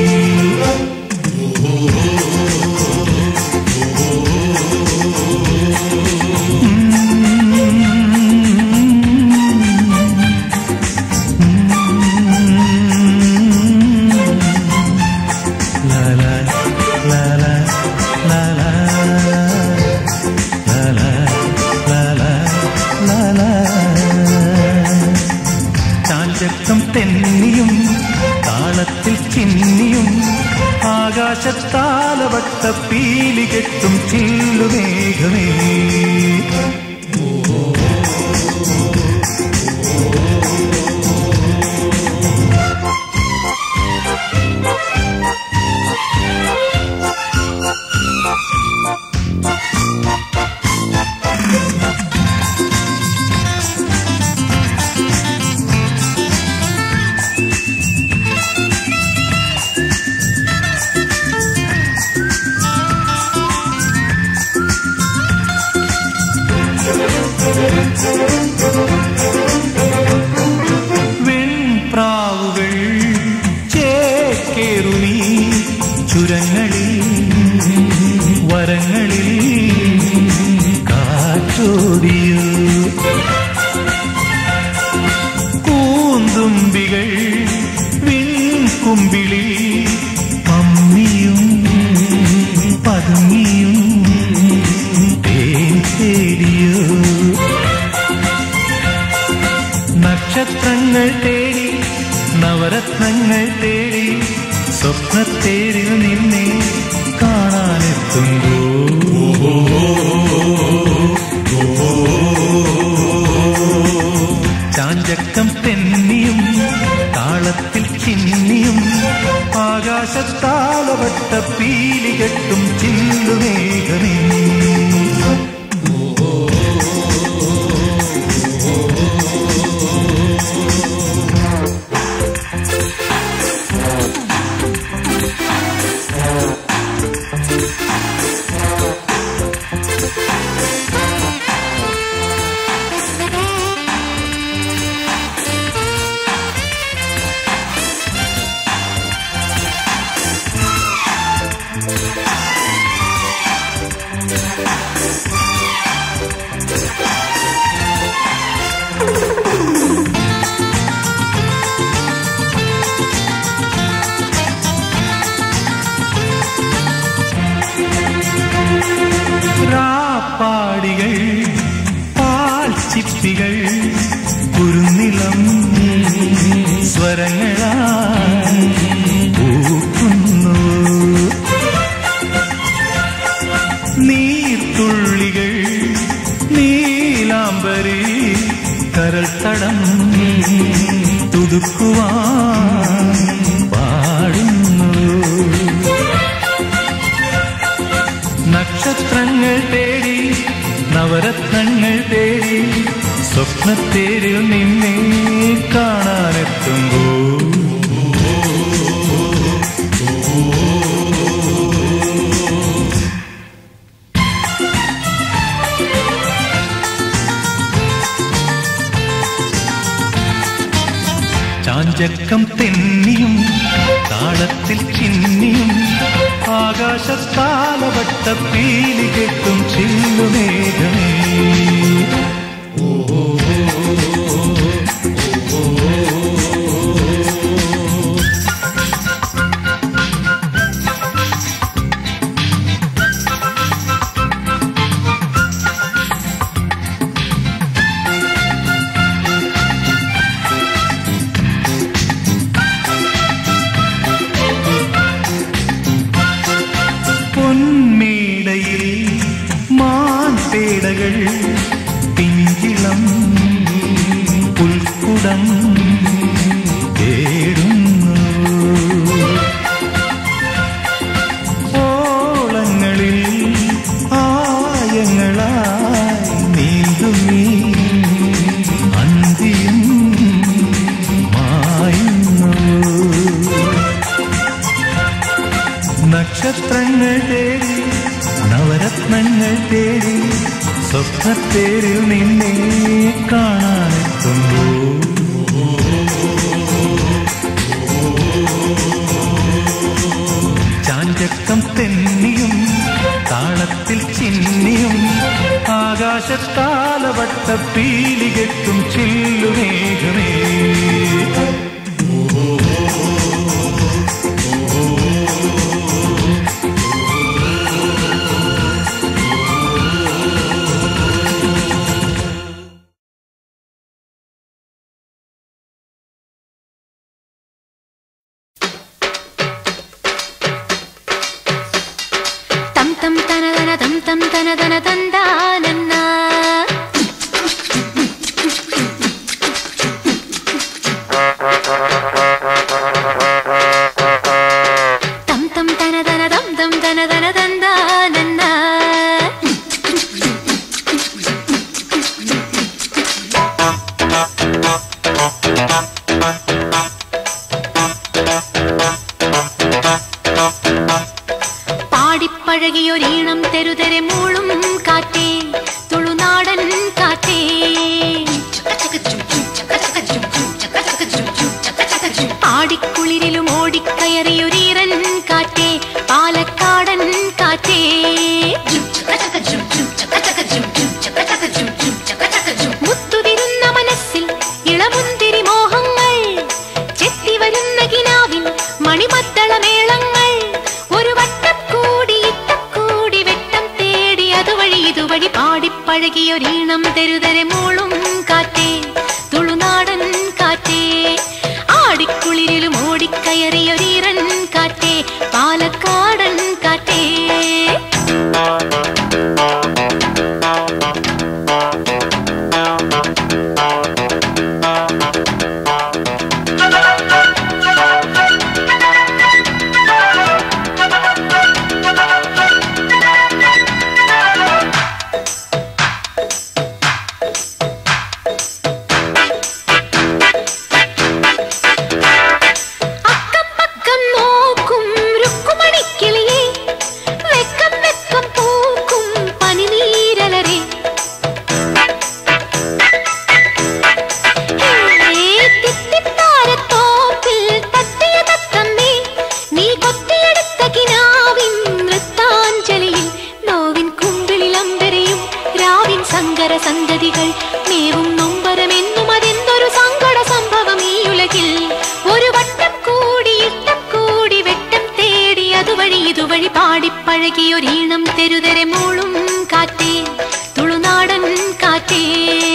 La la la la la la la la la la la la ചാഞ്ചക്കം തെന്നിയും താളത്തിൽ ചിന്നിയും ആകാശത്താലവട്ട പീലി കെട്ടും ചില്ലുമേഘമേ വെൺപ്രാവുകൾ ചേക്കേറുമീ ചുരങ്ങളിൽ വരങ്ങളിൽ കാറ്റോടിയോ കൂന്തുമ്പികൾ വിൺകുമ്പിളി പമ്മിയും പതുങ്ങിയും തേൻ തേടിയോ നക്ഷത്രങ്ങൾ തേടി നവരത്നങ്ങൾ തേടി സ്വപ്നത്തേരിൽ നിന്നെ കാണാനെത്തുമ്പോ ചാഞ്ചക്കം തെന്നിയും താളത്തിൽ ചിന്നിയും ആകാശത്താളവട്ട പീലി കെട്ടും ചില്ലുമേഘമേ രാപ്പാടികൾ പാൽച്ചിപ്പികൾ കുരുന്നിളം സ്വരങ്ങളാ പൂക്കുന്നു നീർത്തുള്ളികൾ നീലാംബരി കരൾ തടം തുടുക്കുവാൻ പാടുന്നു നക്ഷത്രങ്ങൾ തേടി നവരത്നങ്ങൾ തേടി സ്വപ്നത്തേരിൽ നിന്നെ കാണാനെത്തുമ്പോ ചാഞ്ചക്കം തെന്നിയും താളത്തിൽ ചിന്നിയും ആകാശത്താലവട്ട പീലി കെട്ടും ചില്ലുമേഘമേ പൊന്മേടയിൽ മാൻപേടകൾ പിഞ്ചിളം പുൽക്കുടം തേടുന്നു ഓളങ്ങളിൽ ആയങ്ങളായി നീന്തുമീ അന്തിയും മായുന്നു നക്ഷത്രങ്ങൾ തേടി നവരത്നങ്ങൾ തേടി സ്വപ്നത്തേരിൽ നിന്നെ കാണാനെത്തുമ്പോ വട്ടപ്പീലികെട്ടും ചില്ലുമേഘമേ തം തം തന തന തം തം തന തന തന്താനന്ന തം തം തന തന തം തം തന തന തന്താനന്ന പാടിപ്പഴകിയൊരീണം തെരുതെരെ മൂളും കാറ്റേ തുളുനാടൻ കാറ്റേ ആടിക്കുളിരിലും ഓടിക്കയറിയൊരീറൻ കാറ്റേ പാലക്കാടൻ കാറ്റേ മുത്തുതിരുന്ന മനസ്സിൽ ഇളമുന്തിരി മോഹങ്ങൾ ചെത്തിവരുന്ന കിനാവിൽ മണിമദ്ദളമേളങ്ങൾ ഒരു വട്ടം കൂടി ഇട്ടക്കൂടി വെട്ടം തേടി അതുവഴി ഇതുവഴി പാടിപ്പഴകിയൊരീണം തെരുതരെ മൂളും കാറ്റേ തുളുനാടൻ കാറ്റേ ആടിക്കുളിരിലും ഓടിക്കയറിയൊരീറൻ കാറ്റേ പാലക്കാടൻ കാറ്റേ അക്കം പക്കം നോക്കും രുക്കുമണിക്കിളിയെ വെക്കം വെക്കം പൂക്കും പനിനീരലരെ തിത്തിത്താരത്തോപ്പിൽ തട്ടിയ തത്തമ്മേ നീ കൊത്തിയെടുത്ത കിനാവിൻ നൃത്താഞ്ജലിയിൽ നോവിൻ കുമ്പിളിൽ അമ്പരയും രാവിൻ സങ്കര സന്തതികൾ മേവും നൊമ്പരമെന്നും അതെന്തൊരു സങ്കട സംഭവം ഈ ഉലകിൽ ഒരു വട്ടം കൂടി ഇട്ടം കൂടി വെട്ടം തേടി അതുവഴി ഇതുവഴി പാടിപ്പഴകിയൊരീണം തെരുതരെ മൂളും കാറ്റേ തുളുനാടൻ കാറ്റേ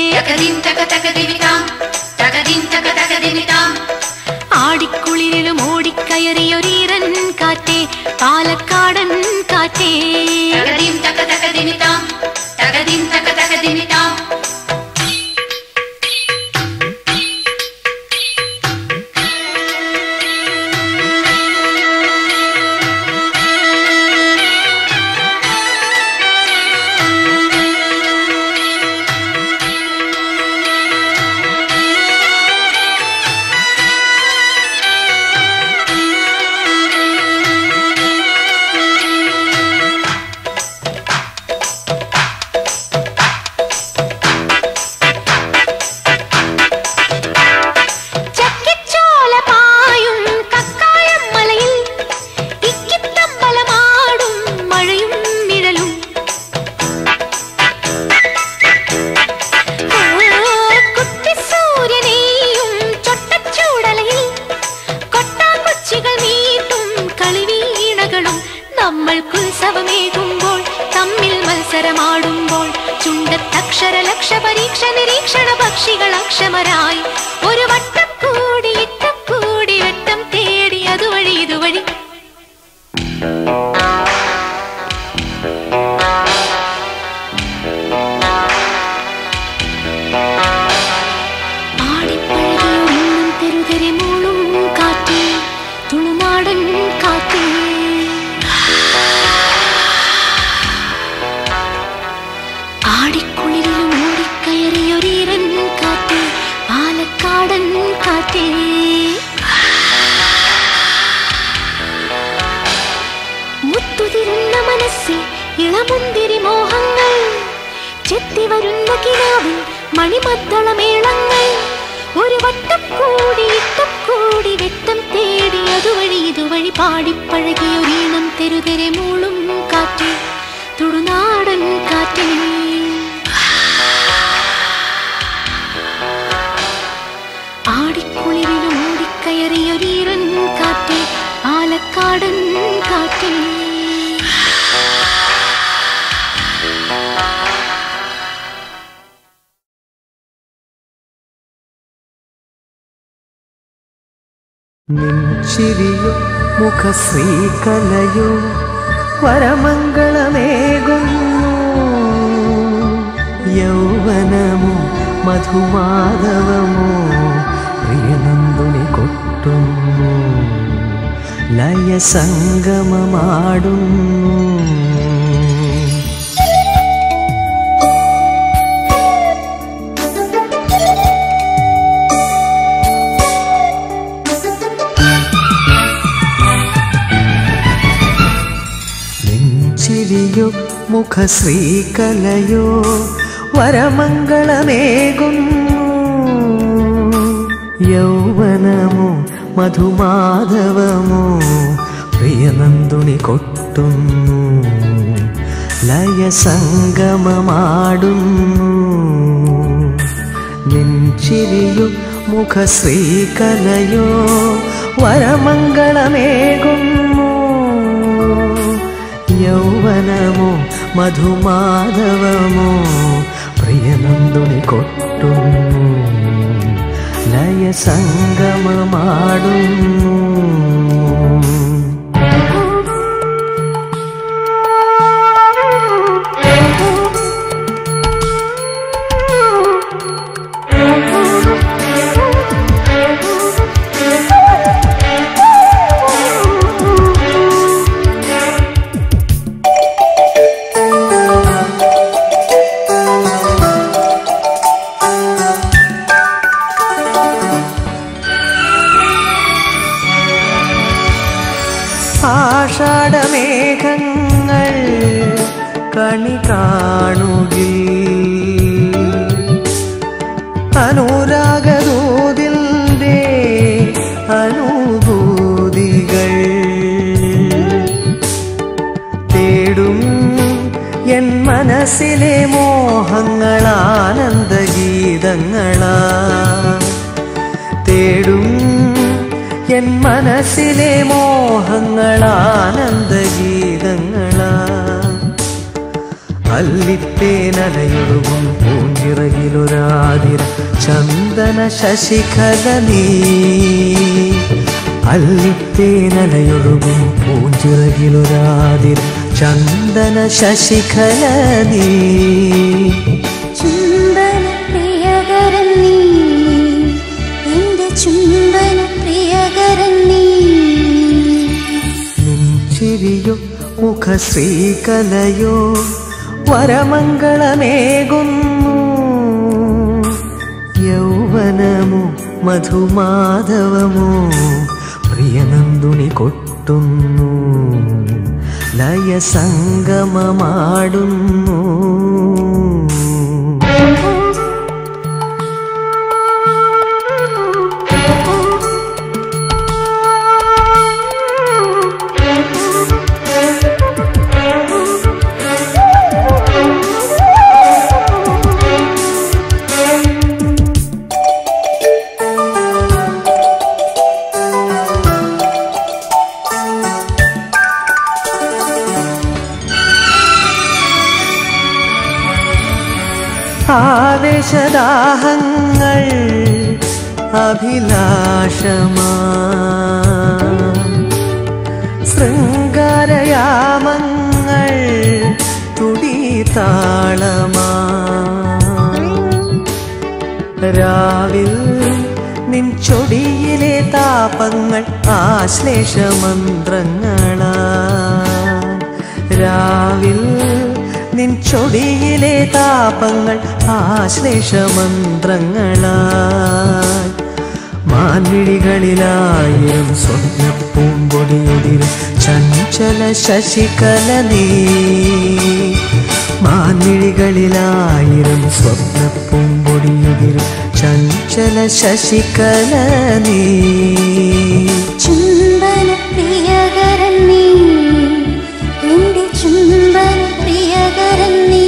ആടിക്കുളിരിലും ഓടിക്കയറിയൊരീറൻ കാറ്റേ പാലക്കാടൻ കാറ്റേ ചക്കിച്ചോല പായും കക്കായം മലയിൽ ഇക്കിത്തമ്പലമാടും മഴയും നിഴലും കുട്ടിസൂര്യനെയും ചൊട്ടച്ചൂടലയിൽ കൊട്ടാക്കൊച്ചികൾ മീട്ടും കളിവീണകളും നമ്മൾക്കുത്സവമേകുമ്പോൾ തമ്മിൽ മത്സരമാടുമ്പോൾ ചുണ്ടത്തക്ഷര ലക്ഷ പരീക്ഷ നിരീക്ഷണ പക്ഷികൾ അക്ഷമരായി ഒരു വട്ടം കൂടി ഇട്ടം കൂടി വെട്ടം തേടി അതുവഴി ഇതുവഴി ആടിപ്പഴകിയൊന്നും തെരുതെരെ മൂളും കാറ്റേ തുളുനാടൻ കാറ്റേ ആടിക്കുളിരിലും ഓടിക്കയറിയൊരീറൻ കാറ്റേ പാലക്കാടൻ കാറ്റേ മുത്തുതിരുന്ന മനസ്സിൽ ഇളമുന്തിരി മോഹങ്ങൾ ചെത്തിവരുന്ന കിനാവിൽ മണിമദ്ദളമേളങ്ങൾ ഒരു വട്ടം കൂടി ഇട്ടം കൂടി വെട്ടം തേടി അതുവഴി ഇതുവഴി പാടിപ്പഴകിയൊരീണം തെരുതെരെ മൂളും കാറ്റ് തുടുനാടൻ കാറ്റേ നാടൻ കാറ്റേ നിൻചിരിയോ മുഖശ്രീകലയോ വരമംഗളമേകുന്നു യൗവനമോ മധുമാധവമോ പ്രിയനന്ദുനി കൊട്ടുന്നു ലയസംഗമമാടുന്നു നെഞ്ചിരിയോ മുഖശ്രീകലയോ വരമംഗളമേകുന്നു യൗവനമോ മധുമാധവമോ പ്രിയനന്ദുനി കൊട്ടുന്നു ലയസംഗമമാടുന്നു നെഞ്ചിരിയോ മുഖശ്രീകലയോ വരമംഗളമേകുന്നു യൗവനമോ മധുമാധവമോ പ്രിയനന്ദുനി കൊട്ടുന്നു ലയസംഗമമാടുന്നു ആഷാഢമേഘങ്ങൾ കണി കാണുകിൽ അനുരാഗദൂതിൻ്റെ അനുഭൂതികൾ തേടും എൻ മനസ്സിലെ മോഹങ്ങൾ ആനന്ദഗീതങ്ങളാ തേടും എൻ മനസ്സിലെ മോഹങ്ങൾ ആനന്ദഗീതങ്ങളാ അല്ലിത്തേനലയൊഴുകും പൂഞ്ചിറകിലൊരാതിര ചന്ദന ശശിഖല നീ അല്ലിത്തേനലയൊഴുകും പൂഞ്ചിറകിലൊരാതിര ചന്ദന ശശിഖല നീ ചുംബന പ്രിയകരൻ നീ എന്റെ ചുംബന പ്രിയകരൻ നീ ചിരിയോ മുഖശ്രീകലയോ വരമംഗളമേകുന്നു യൗവനമോ മധുമാധവമോ പ്രിയനന്ദുനി കൊട്ടുന്നു ലയസംഗമമാടുന്നു ആവേശദാഹങ്ങൾ അഭിലാഷമാ ശൃംഗാരയാമങ്ങൾ തുടിതാളമാ രാവിൽ നിൻ ചൊടിയിലെ താപങ്ങൾ ആശ്ലേഷമന്ത്രങ്ങളാ രാവിൽ നിൻ ചൊടിയിലെ താപങ്ങൾ ആശ്ലേഷമന്ത്രങ്ങളായി മാൻവിഴികളിലായിരം സ്വപ്നപ്പൂമ്പൊടിയുതിരും ചഞ്ചല ശശികല നീ മാൻവിഴികളിലായിരം സ്വപ്നപ്പൂമ്പൊടിയുതിരും ചഞ്ചല ശശികല നീ ചുംബന പ്രിയകരൻ നീ എന്റെ ചുംബന പ്രിയകരൻ നീ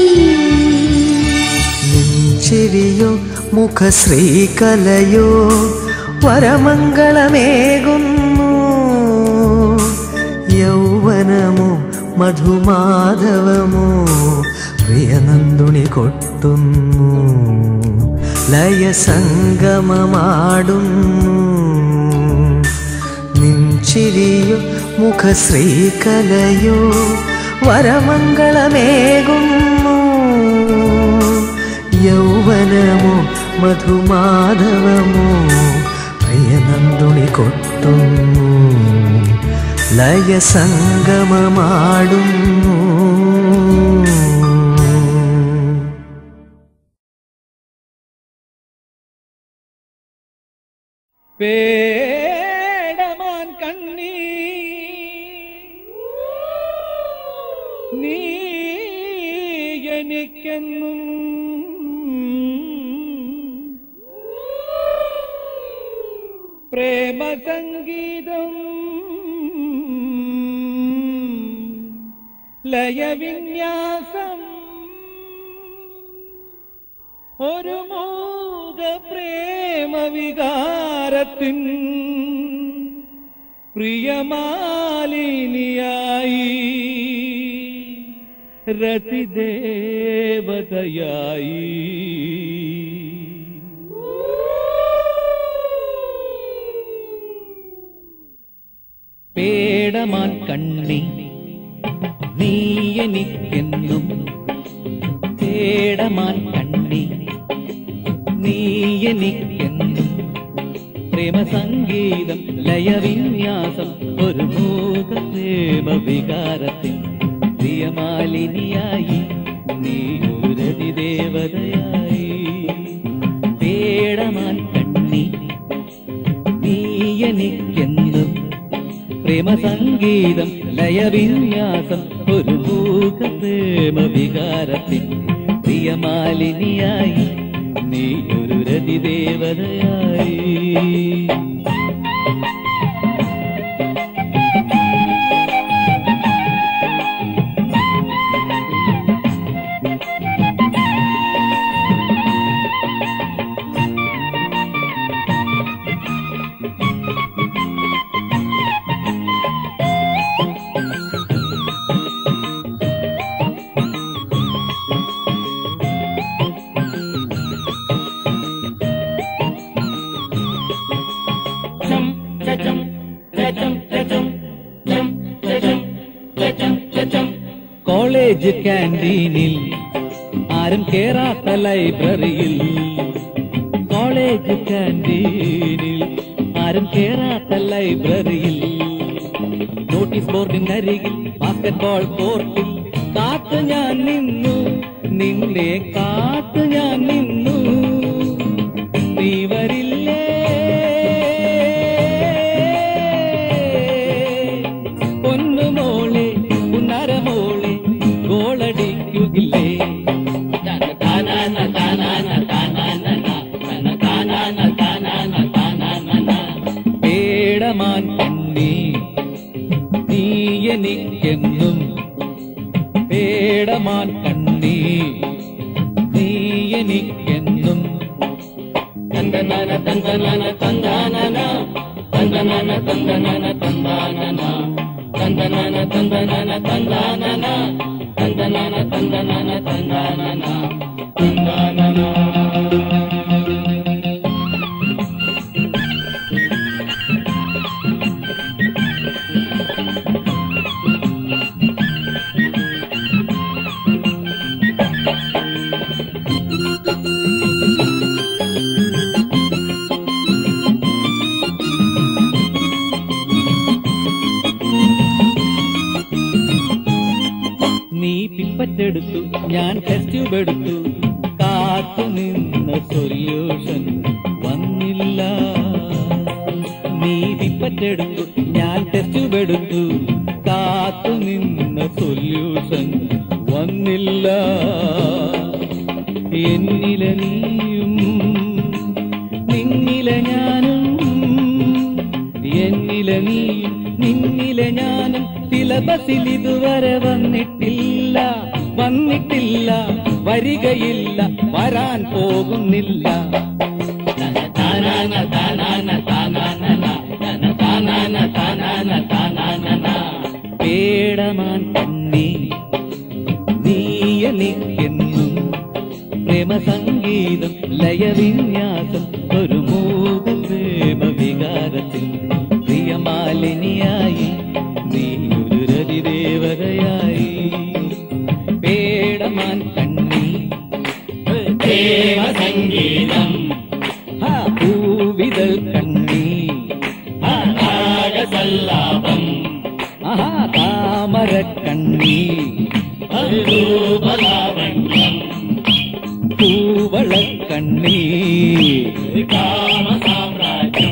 ചിരിയോ മുഖശ്രീകലയോ വരമംഗളമേകുന്നു മധുമാധവമോ പ്രിയനന്ദുണി കൊട്ടുന്നു ലയസംഗമമാടുന്നു നിൻചിരിയോ മുഖശ്രീകലയോ വരമംഗളമേകുന്നു യൗവനമോ മധുമാധവമോ പ്രിയനന്ദുണി കൊട്ടുന്നു ലയസംഗമമാടുന്നു പേടമാൻ കണ്ണീ നീ എനിക്കെന്നും പ്രേമസംഗീതം ലയവിന്യാസം ഒരു മൂക പ്രേമവികാരത്തിൻ പ്രിയമാലിനിയായി രതിദേവതയായി പേടമാൻ കണ്ണി നീ എനിക്കെന്നും പേടമാൻ കണ്ണി നീ എനിക്കെന്നും പ്രേമസംഗീതം ലയവിന്യാസം ഒരു മൂക പ്രേമ വികാരത്തിൽ പ്രിയമാലിനിയായി നീ ഒരു രതിദേവതയായി പേടമാൻ കണ്ണി നീ എനിക്കെന്നും പ്രേമസംഗീതം ലയവിന്യാസം ഒരു മൂക പ്രേമ വികാരത്തിൽ പ്രിയമാലിനിയായി നീ ഒരു രതിദേവതയായി കോളേജ് ക്യാൻറ്റീനിൽ ആരും കേറാത്ത ലൈബ്രറിയിൽ കോളേജ് ക്യാൻറ്റീനിൽ ആരും കേറാത്ത ലൈബ്രറിയിൽ നോട്ടീസ് ബോർഡിനരികിൽ ബാസ്കറ്റ് ബോൾ കോർട്ടിൽ കാത്തു ഞാൻ നിന്നു നിന്നെ കാത്തു ഞാൻ നിന്നു നീ വരില്ലേ പൊന്നുമോളെ പുന്നരമോളെ ഗോളടിക്കുകില്ലേ പേടമാൻ കണ്ണി നീ എനിക്കെന്നും പേടമാൻ കണ്ണി നീ എനിക്കെന്നും തന്തനാന തന്തനാന തന്താനന തന്തനാന തന്തനാന തന്താനന തന്തനാന തന്തനാന തന്താനന തന്തനാന തന്തനാന തന്താനന തന്താനന നീ പിപ്പറ്റെടുത്തു ഞാൻ ടെസ്റ്റ് ട്യൂബ് എടുത്തു കാത്തു നിന്ന സൊല്യൂഷൻ വന്നില്ല നീ പിപ്പറ്റെടുത്തു ഞാൻ ടെസ്റ്റ് ട്യൂബ് എടുത്തു കാത്തു നിന്ന സൊല്യൂഷൻ വന്നില്ല എന്നിലെ നീയും നിന്നിലെ ഞാനും എന്നിലെ നീയും നിന്നിലെ ഞാനും സിലബസിൽ ഇതുവരെ വന്നിട്ടില്ല വന്നിട്ടില്ല വരികയില്ല വരാൻ പോകുന്നില്ല താനാന താനാന താനാന താനാന താനാന താനാന പേടമാൻ കണ്ണി കണ്ണി നീ എനിക്കെന്നും പ്രേമസംഗീതം ലയവിന്യാസം ഒരു മൂക പ്രേമ വികാരത്തിൽ പ്രിയമാലിനിയായി നീ ഒരു രതിദേവതയായി പേടമാൻ കണ്ണി പ്രേമസംഗീതം ആ പൂവിതൽ കണ്ണി ആകാശല്ലാപം ആഹാ താമര കണ്ണി രൂപലാവണ്യം പൂവള കണ്ണി കാമ സാമ്രാജ്യം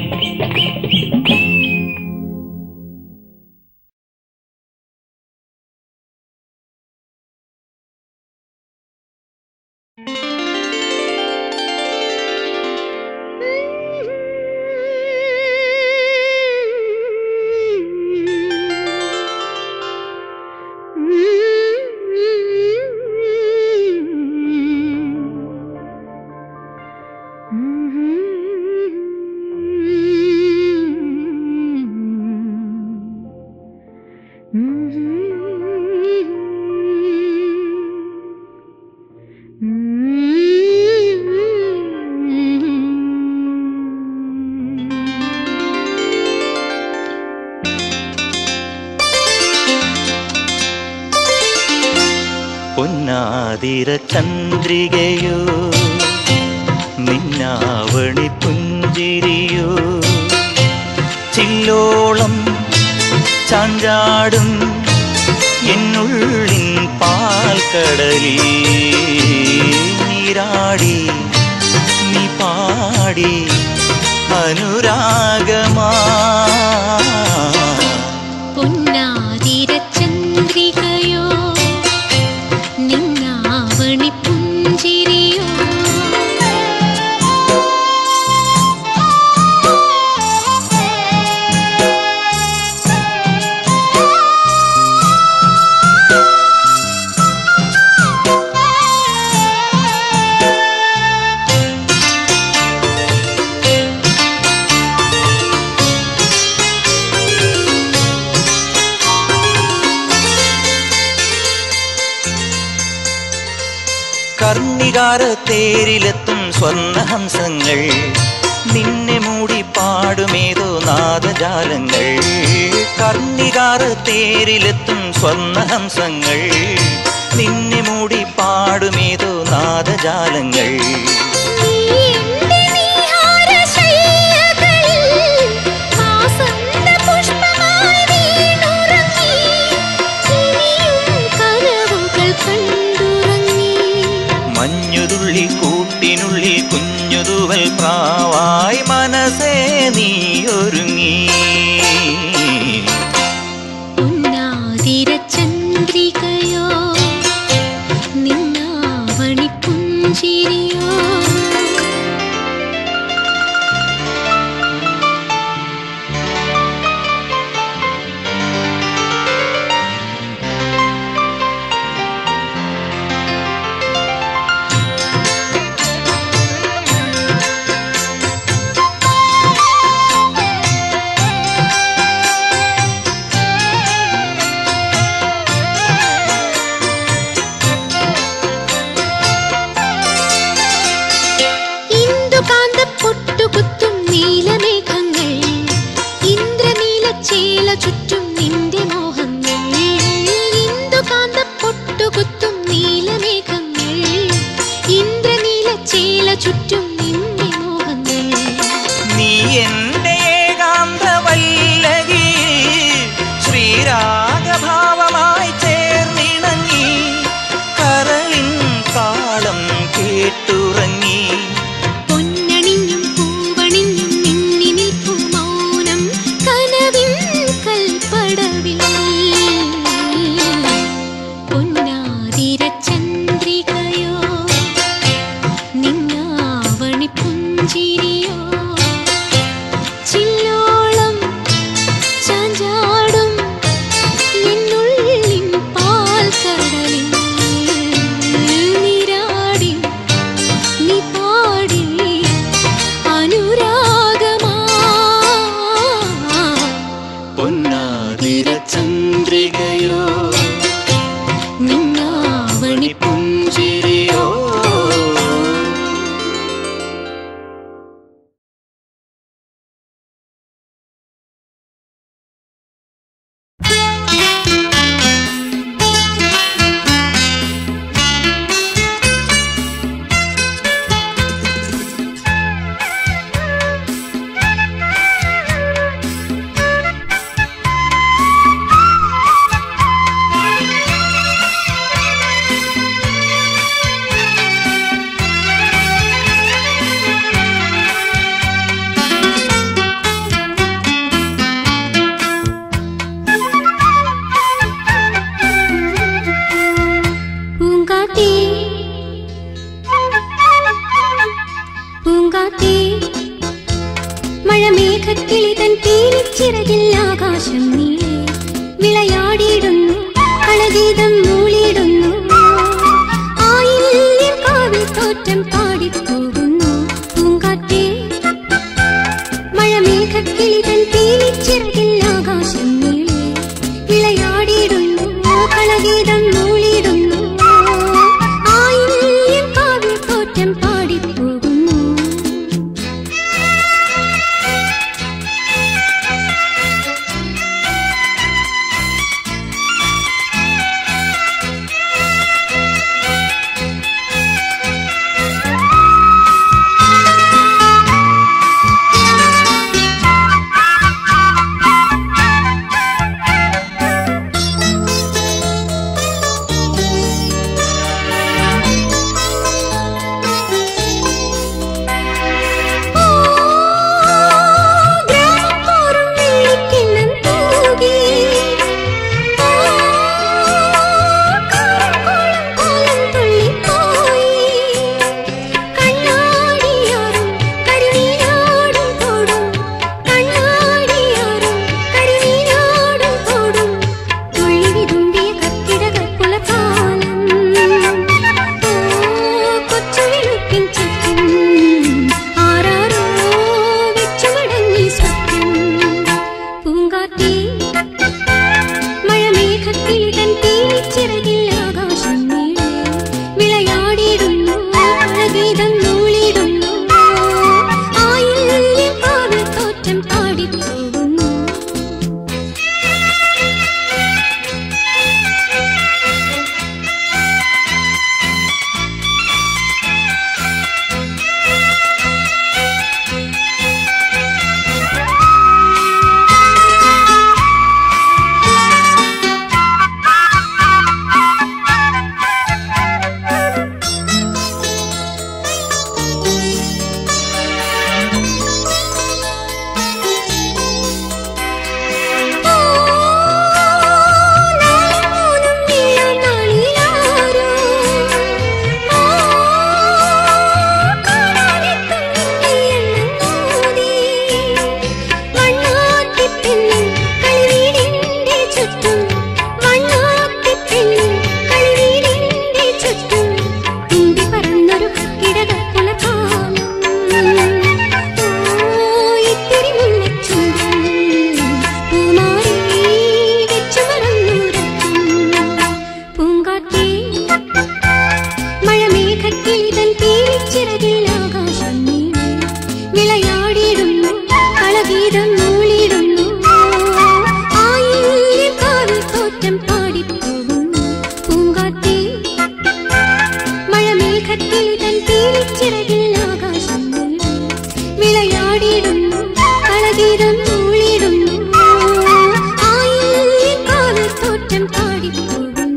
പൊന്നാതിര ചന്ദ്രികയോ നിന്നാവണി പുഞ്ചിരിയോ ചില്ലോളം ചാഞ്ചാടും എന്നുള്ളിൻ പാൽക്കടലിൽ നീരാടി നീ പാടി അനുരാഗമാ പൊന്നാതിരചന്ദ്രികയോ നിന്നാവണി പുഞ്ചിരിയോ കർണികാര തേരിലെത്തും സ്വർണഹംസങ്ങൾ നിന്നെ മൂടി പാടുമേതോ നാദജാലങ്ങൾ കർണികാര തേരിലെത്തും സ്വർണഹംസങ്ങൾ നിന്നെ മൂടി പാടുമേതോ നാദജാലങ്ങൾ നീ എന്റെ നീഹാരശയ്യകളിൽ വാസന്ത പുഷ്പമായി വീണുറങ്ങി ഇനിയും കനവുകൾ കണ്ടുറങ്ങി മഞ്ഞുതുള്ളി കൂട്ടിനുള്ളിൽ കുഞ്ഞുതുവൽ പ്രാവായി മനസ്സേ നീ ഒരുങ്ങി പൊന്നാതിരചന്ദ്രികയോ നിന്നാവണി പുഞ്ചിരിയോ ഇന്ദുകാന്ത പൊട്ടുകുത്തും നീലമേഘങ്ങൾ ഇന്ദ്രനീല ചേല ചുറ്റും നിന്റെ മോഹങ്ങൾ ഇന്ദുകാന്ത പൊട്ടുകുത്തും നീലമേഘങ്ങൾ ഇന്ദ്രനീല ചേല ചുറ്റും നിന്റെ മോഹങ്ങൾ നീ എന്റെ ഏകാന്തവല്ലകി ശ്രീരാഗഭാവമായി ചേർന്നിണങ്ങി കരളിൻ താളം കേട്ടുറങ്ങി പൊന്നണിഞ്ഞും പൂവണിഞ്ഞും നിന്നി നിൽക്കും മൗനം കനവിൻ കൽപ്പടവിൽ പൊന്നാതിരചന്ദ്രികയോ നിന്നാവണി പുഞ്ചിരിയോ ചില്ലോളം ചാഞ്ചാടും നിന്നുള്ളിൻ പാൽക്കടലിൽ നീരാടി നീ പാടി അനുരാഗമാ പൊന്നാതിര ചന്ദ്രികയോ മഴമേഘക്കിളി തൻ പീലിച്ചിറകിൽ ആകാശം നീളെ വിളയാടിയിടുന്നു കളഗീതം മൂളിയിടുന്നു ആയില്യം കാവിൽ തോറ്റം പാടിപ്പോകുന്നു പൂങ്കാറ്റേ മഴമേഘക്കിളി തൻ പീലിച്ചിറകിൽ ആകാശം നീളെ വിളയാടിയിടുന്നു കളഗീതം മൂളിയിടുന്നു ആയില്യം കാവിൽ തോറ്റം പാടിപ്പോകുന്നു ഗ്രാമത്തോറും വെള്ളിക്കിണ്ണം തൂകി കാരക്കോളം കോലം തുള്ളിപ്പോയി കണ്ണാടിയാറും കരിനീരാടും തോടും കണ്ണാടിയാറും കരിനീരാടും തോടും തുള്ളി വിതുമ്പിയ കർക്കിടക പുലർക്കാലം കൊച്ചുവിളുക്കിൻ ചുറ്റും ആരാരോ വെച്ചുമടങ്ങി സത്യം പൂങ്കാറ്റേ മഴമേഘക്കിളി തൻ തീച്ചിറകിൽ ആകാശം നീളെ വിളയാടിയിടുന്നു ഗീതം നൂളിടുന്നു ആയില്യം കാവിൽ തോറ്റം പാടിപ്പോകുന്നു നാളിമൂന്നും നീളം നാളിലാരോ കാണാനെത്തും നിന്നെ എണ്ണമോതി വണ്ണാത്തിപ്പെണ്ണിൻ കളിവീടിന്റെ ചുറ്റും വണ്ണാത്തിപ്പെണ്ണിൻ കളിവീടിന്റെ ചുറ്റും തുമ്പി പറന്നൊരു കിടകപ്പുലകാലം ഇത്തിരി മുല്ലച്ചുണ്ടും പൂമാരി വെച്ചു മറന്നുരക്കും പൂങ്കാറ്റേ മഴമേഘക്കിളി തൻ പീലിച്ചിറകിൽ ആകാശം നീളെ വിളയാടിയിടുന്നു കളഗീതം മൂളിയിടുന്നു ആയില്യം കാവിൽ തോറ്റം പാടിപ്പോകുന്നു പൂങ്കാറ്റേ മഴമേഘക്കിളി തൻ പീലിച്ചിറകിൽ ആകാശം നീളെ വിളയാടിയിടുന്നു കളഗീതം മൂളിയിടുന്നു ആയില്യം കാവിൽ തോറ്റം പാടിപ്പോകുന്നു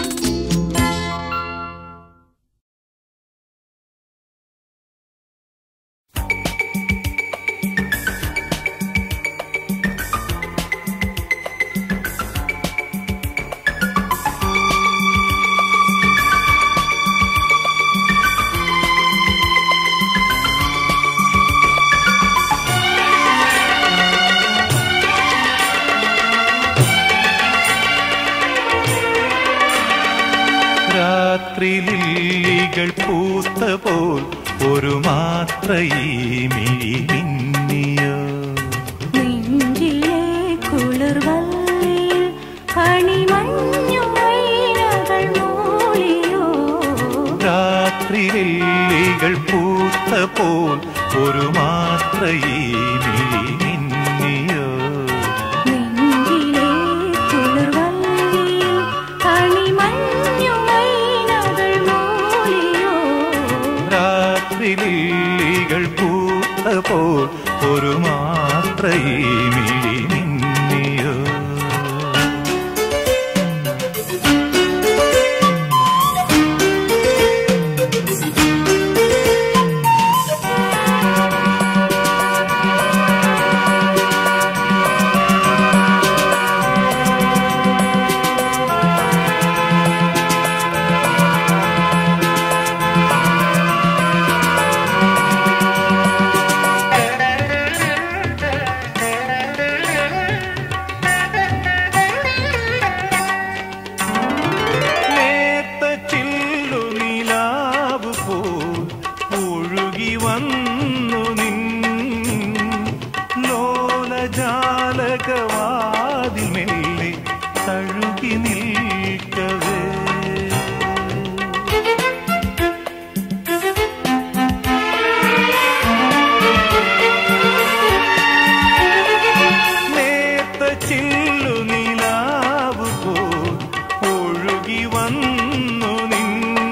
രാത്രി ലില്ലികൾ പൂത്ത പോൽ ഒരു മാത്രയി മിഴി മിന്നിയോ നെഞ്ചിലെ കുളിർവല്ലിൽ കണിമഞ്ഞു മൈനകൾ മൂളിയോ രാത്രി ലില്ലികൾ പൂത്ത പോൽ ഒരു മാത്രയി മിഴി മിന്നിയോ നെഞ്ചിലെ കുളിർവല്ലിൽ കണിമഞ്ഞു മൈനകൾ മൂളിയോ രാത്രി ലില്ലികൾ പൂത്ത പോൽ ഒരു മാത്രയി മിഴി മിന്നിയോ ും തഴുകി നിൽക്കവേ നേർത്ത ചില്ലു നിലാവ് പോൽ ഒഴുകി വന്നു നിൻ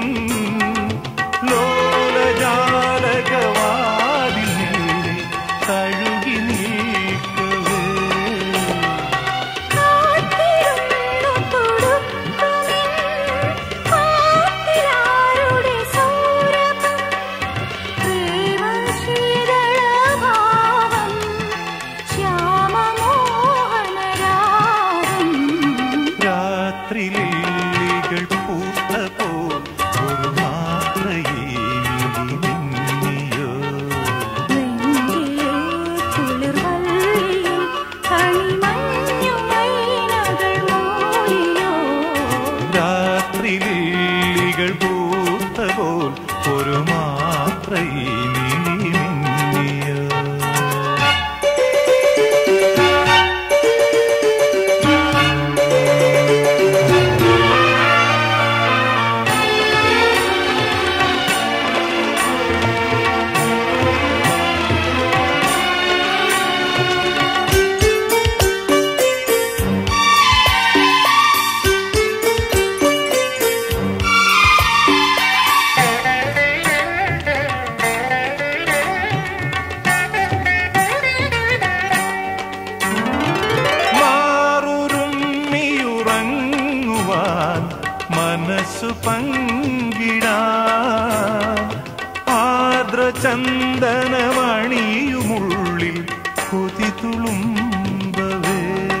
ലോലജാലകവാതിൽ മേലെ തഴുകി നിൽക്കവേ കാത്തിരുന്നു തൊടുക്കുമിൻ കാത്തിലാരുടെ സൗരഭം പ്രേമശീതളഭാവം ശ്യാമമോഹനരാഗം രാത്രി ലില്ലികൾ പൂത്ത പോൽ ഒരു മാത്രയേ മിന്നിയോ നെഞ്ചിലെ കുളിർവള്ളിയിൽ കണിമഞ്ഞുമൈനകൾ മൂളിയോ രാത്രി ലില്ലികൾ പൂത്ത പോൽ ഒരു മാത്രയേ മിന്നിയോ മാറുരുമ്മിയുറങ്ങുവാൻ മനസ്സു പങ്കിടാൻ ആർദ്രചന്ദനമണിയുമുള്ളിൽ കൊതി തുളുമ്പവേ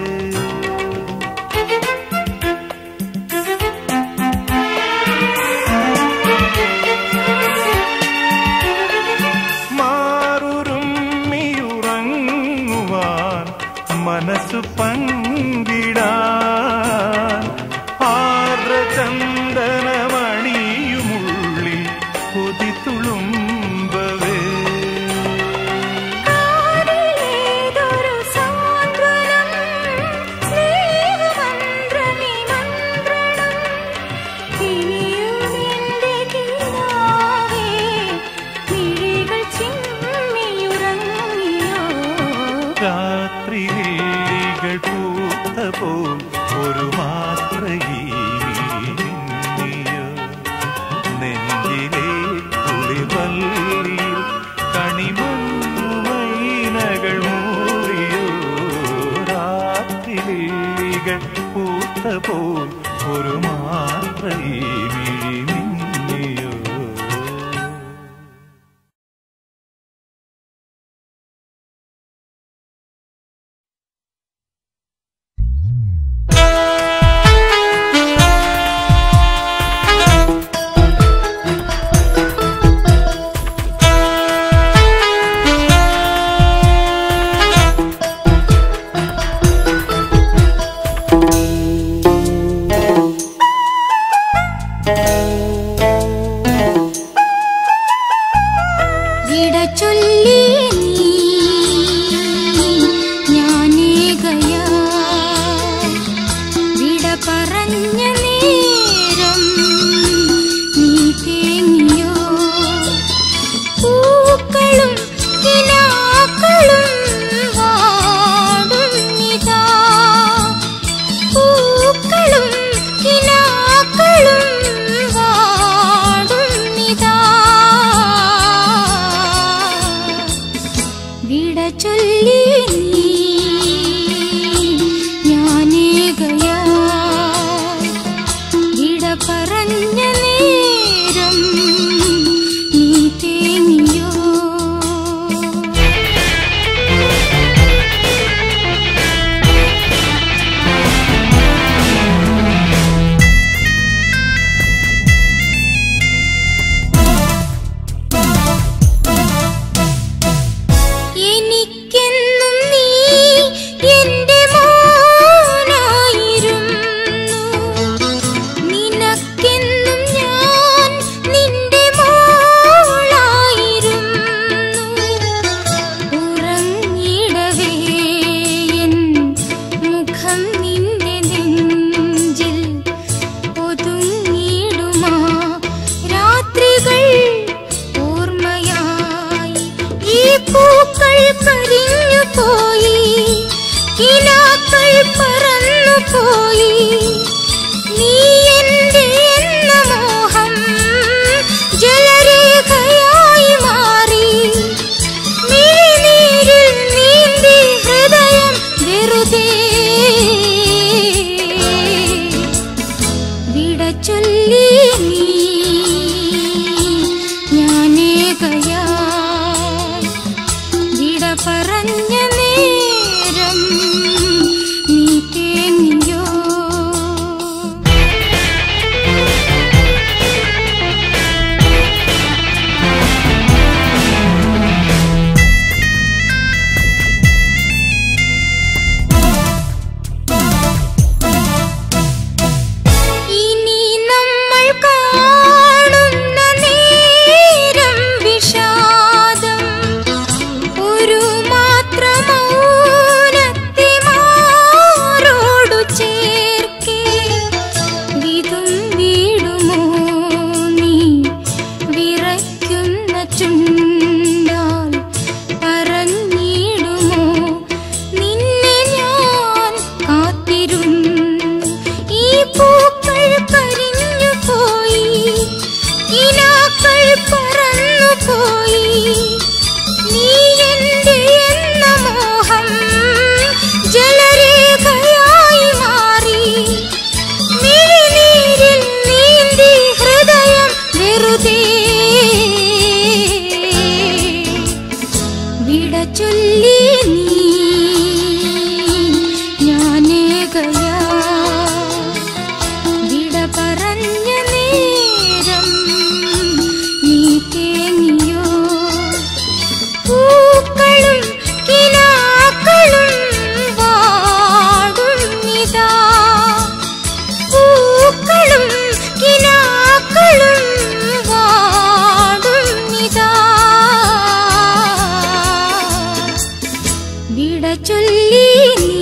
മാറുരുമ്മിയുറങ്ങുവാൻ മനസ്സു പങ്കിടാൻ ആർദ്രചന്ദനമണിയുമുള്ളിൽ കൊതി തുളുമ്പവേ കാതിലേതൊരു സാന്ത്വനം സ്നേഹമന്ത്രനിമന്ത്രണം ഇനിയുമെന്റെ കിനാവേ മിഴികൾ ചിമ്മിയുറങ്ങിയോ രാത്രി ലില്ലികൾ പൂത്ത പോൽ ഒരു മാത്രയോ നെഞ്ചിലെ കുളിവല്ലിയിൽ കണിമണ്ണുമൈനകൾ മൂറിയോ രാത്രി ലില്ലികൾ പൂത്ത പോൽ ഒരു മാത്രയോ വിട ചൊല്ലി ഞാനേകയാ വിട പറഞ്ഞ നേരം നീ തേങ്ങിയോ പൂക്കളും കിനാക്കളും വാടുന്നിതാ പൂക്കളും കിനാക്കളും വാടുന്നിതാ വിട ചൊല്ലി നീ ഞാനേകയാ പോയി കിനാക്കൾ പറന്നു പോയി നീ എന്റെ എന്ന മോഹം ജലരേഖയായി മാറി മിഴിനീരിൽ നീന്തി ഹൃദയം വെറുതെ വിട ചൊല്ലി നീ ഞാനേകയായി വിട പറഞ്ഞ നേരം നീ തേങ്ങിയോ ഇനി നമ്മൾ കാണുന്ന നേരം വിഷാദം ഒരു മാത്ര മൗനത്തെ മാറോടു ചേർക്കേ വിതും വീടുമോ നീ വിറയ്ക്കുന്ന ചുണ്ടാൽ പറഞ്ഞിടുമോ നിന്നെ ഞാൻ കാത്തിരുന്നു ഈ പൂക്കൾ കരിഞ്ഞു പോയി ഇനാക്കൾ പറന്നു പോയി നീ എന്റെ എന്ന മോഹം ജലരേഖയായി മാറി മിഴിനീരിൽ നീന്തി ഹൃദയം വെറുതെ വിട ചൊല്ലി നീ ഞാനേകയാ വിട പറഞ്ഞ നേരം നീ തേങ്ങിയോ പൂക്കളും കിനാക്കളും വാടുന്നിതാ പൂക്കളും കിനാക്കളും വാടുന്നിതാ വിട ചൊല്ലി നീ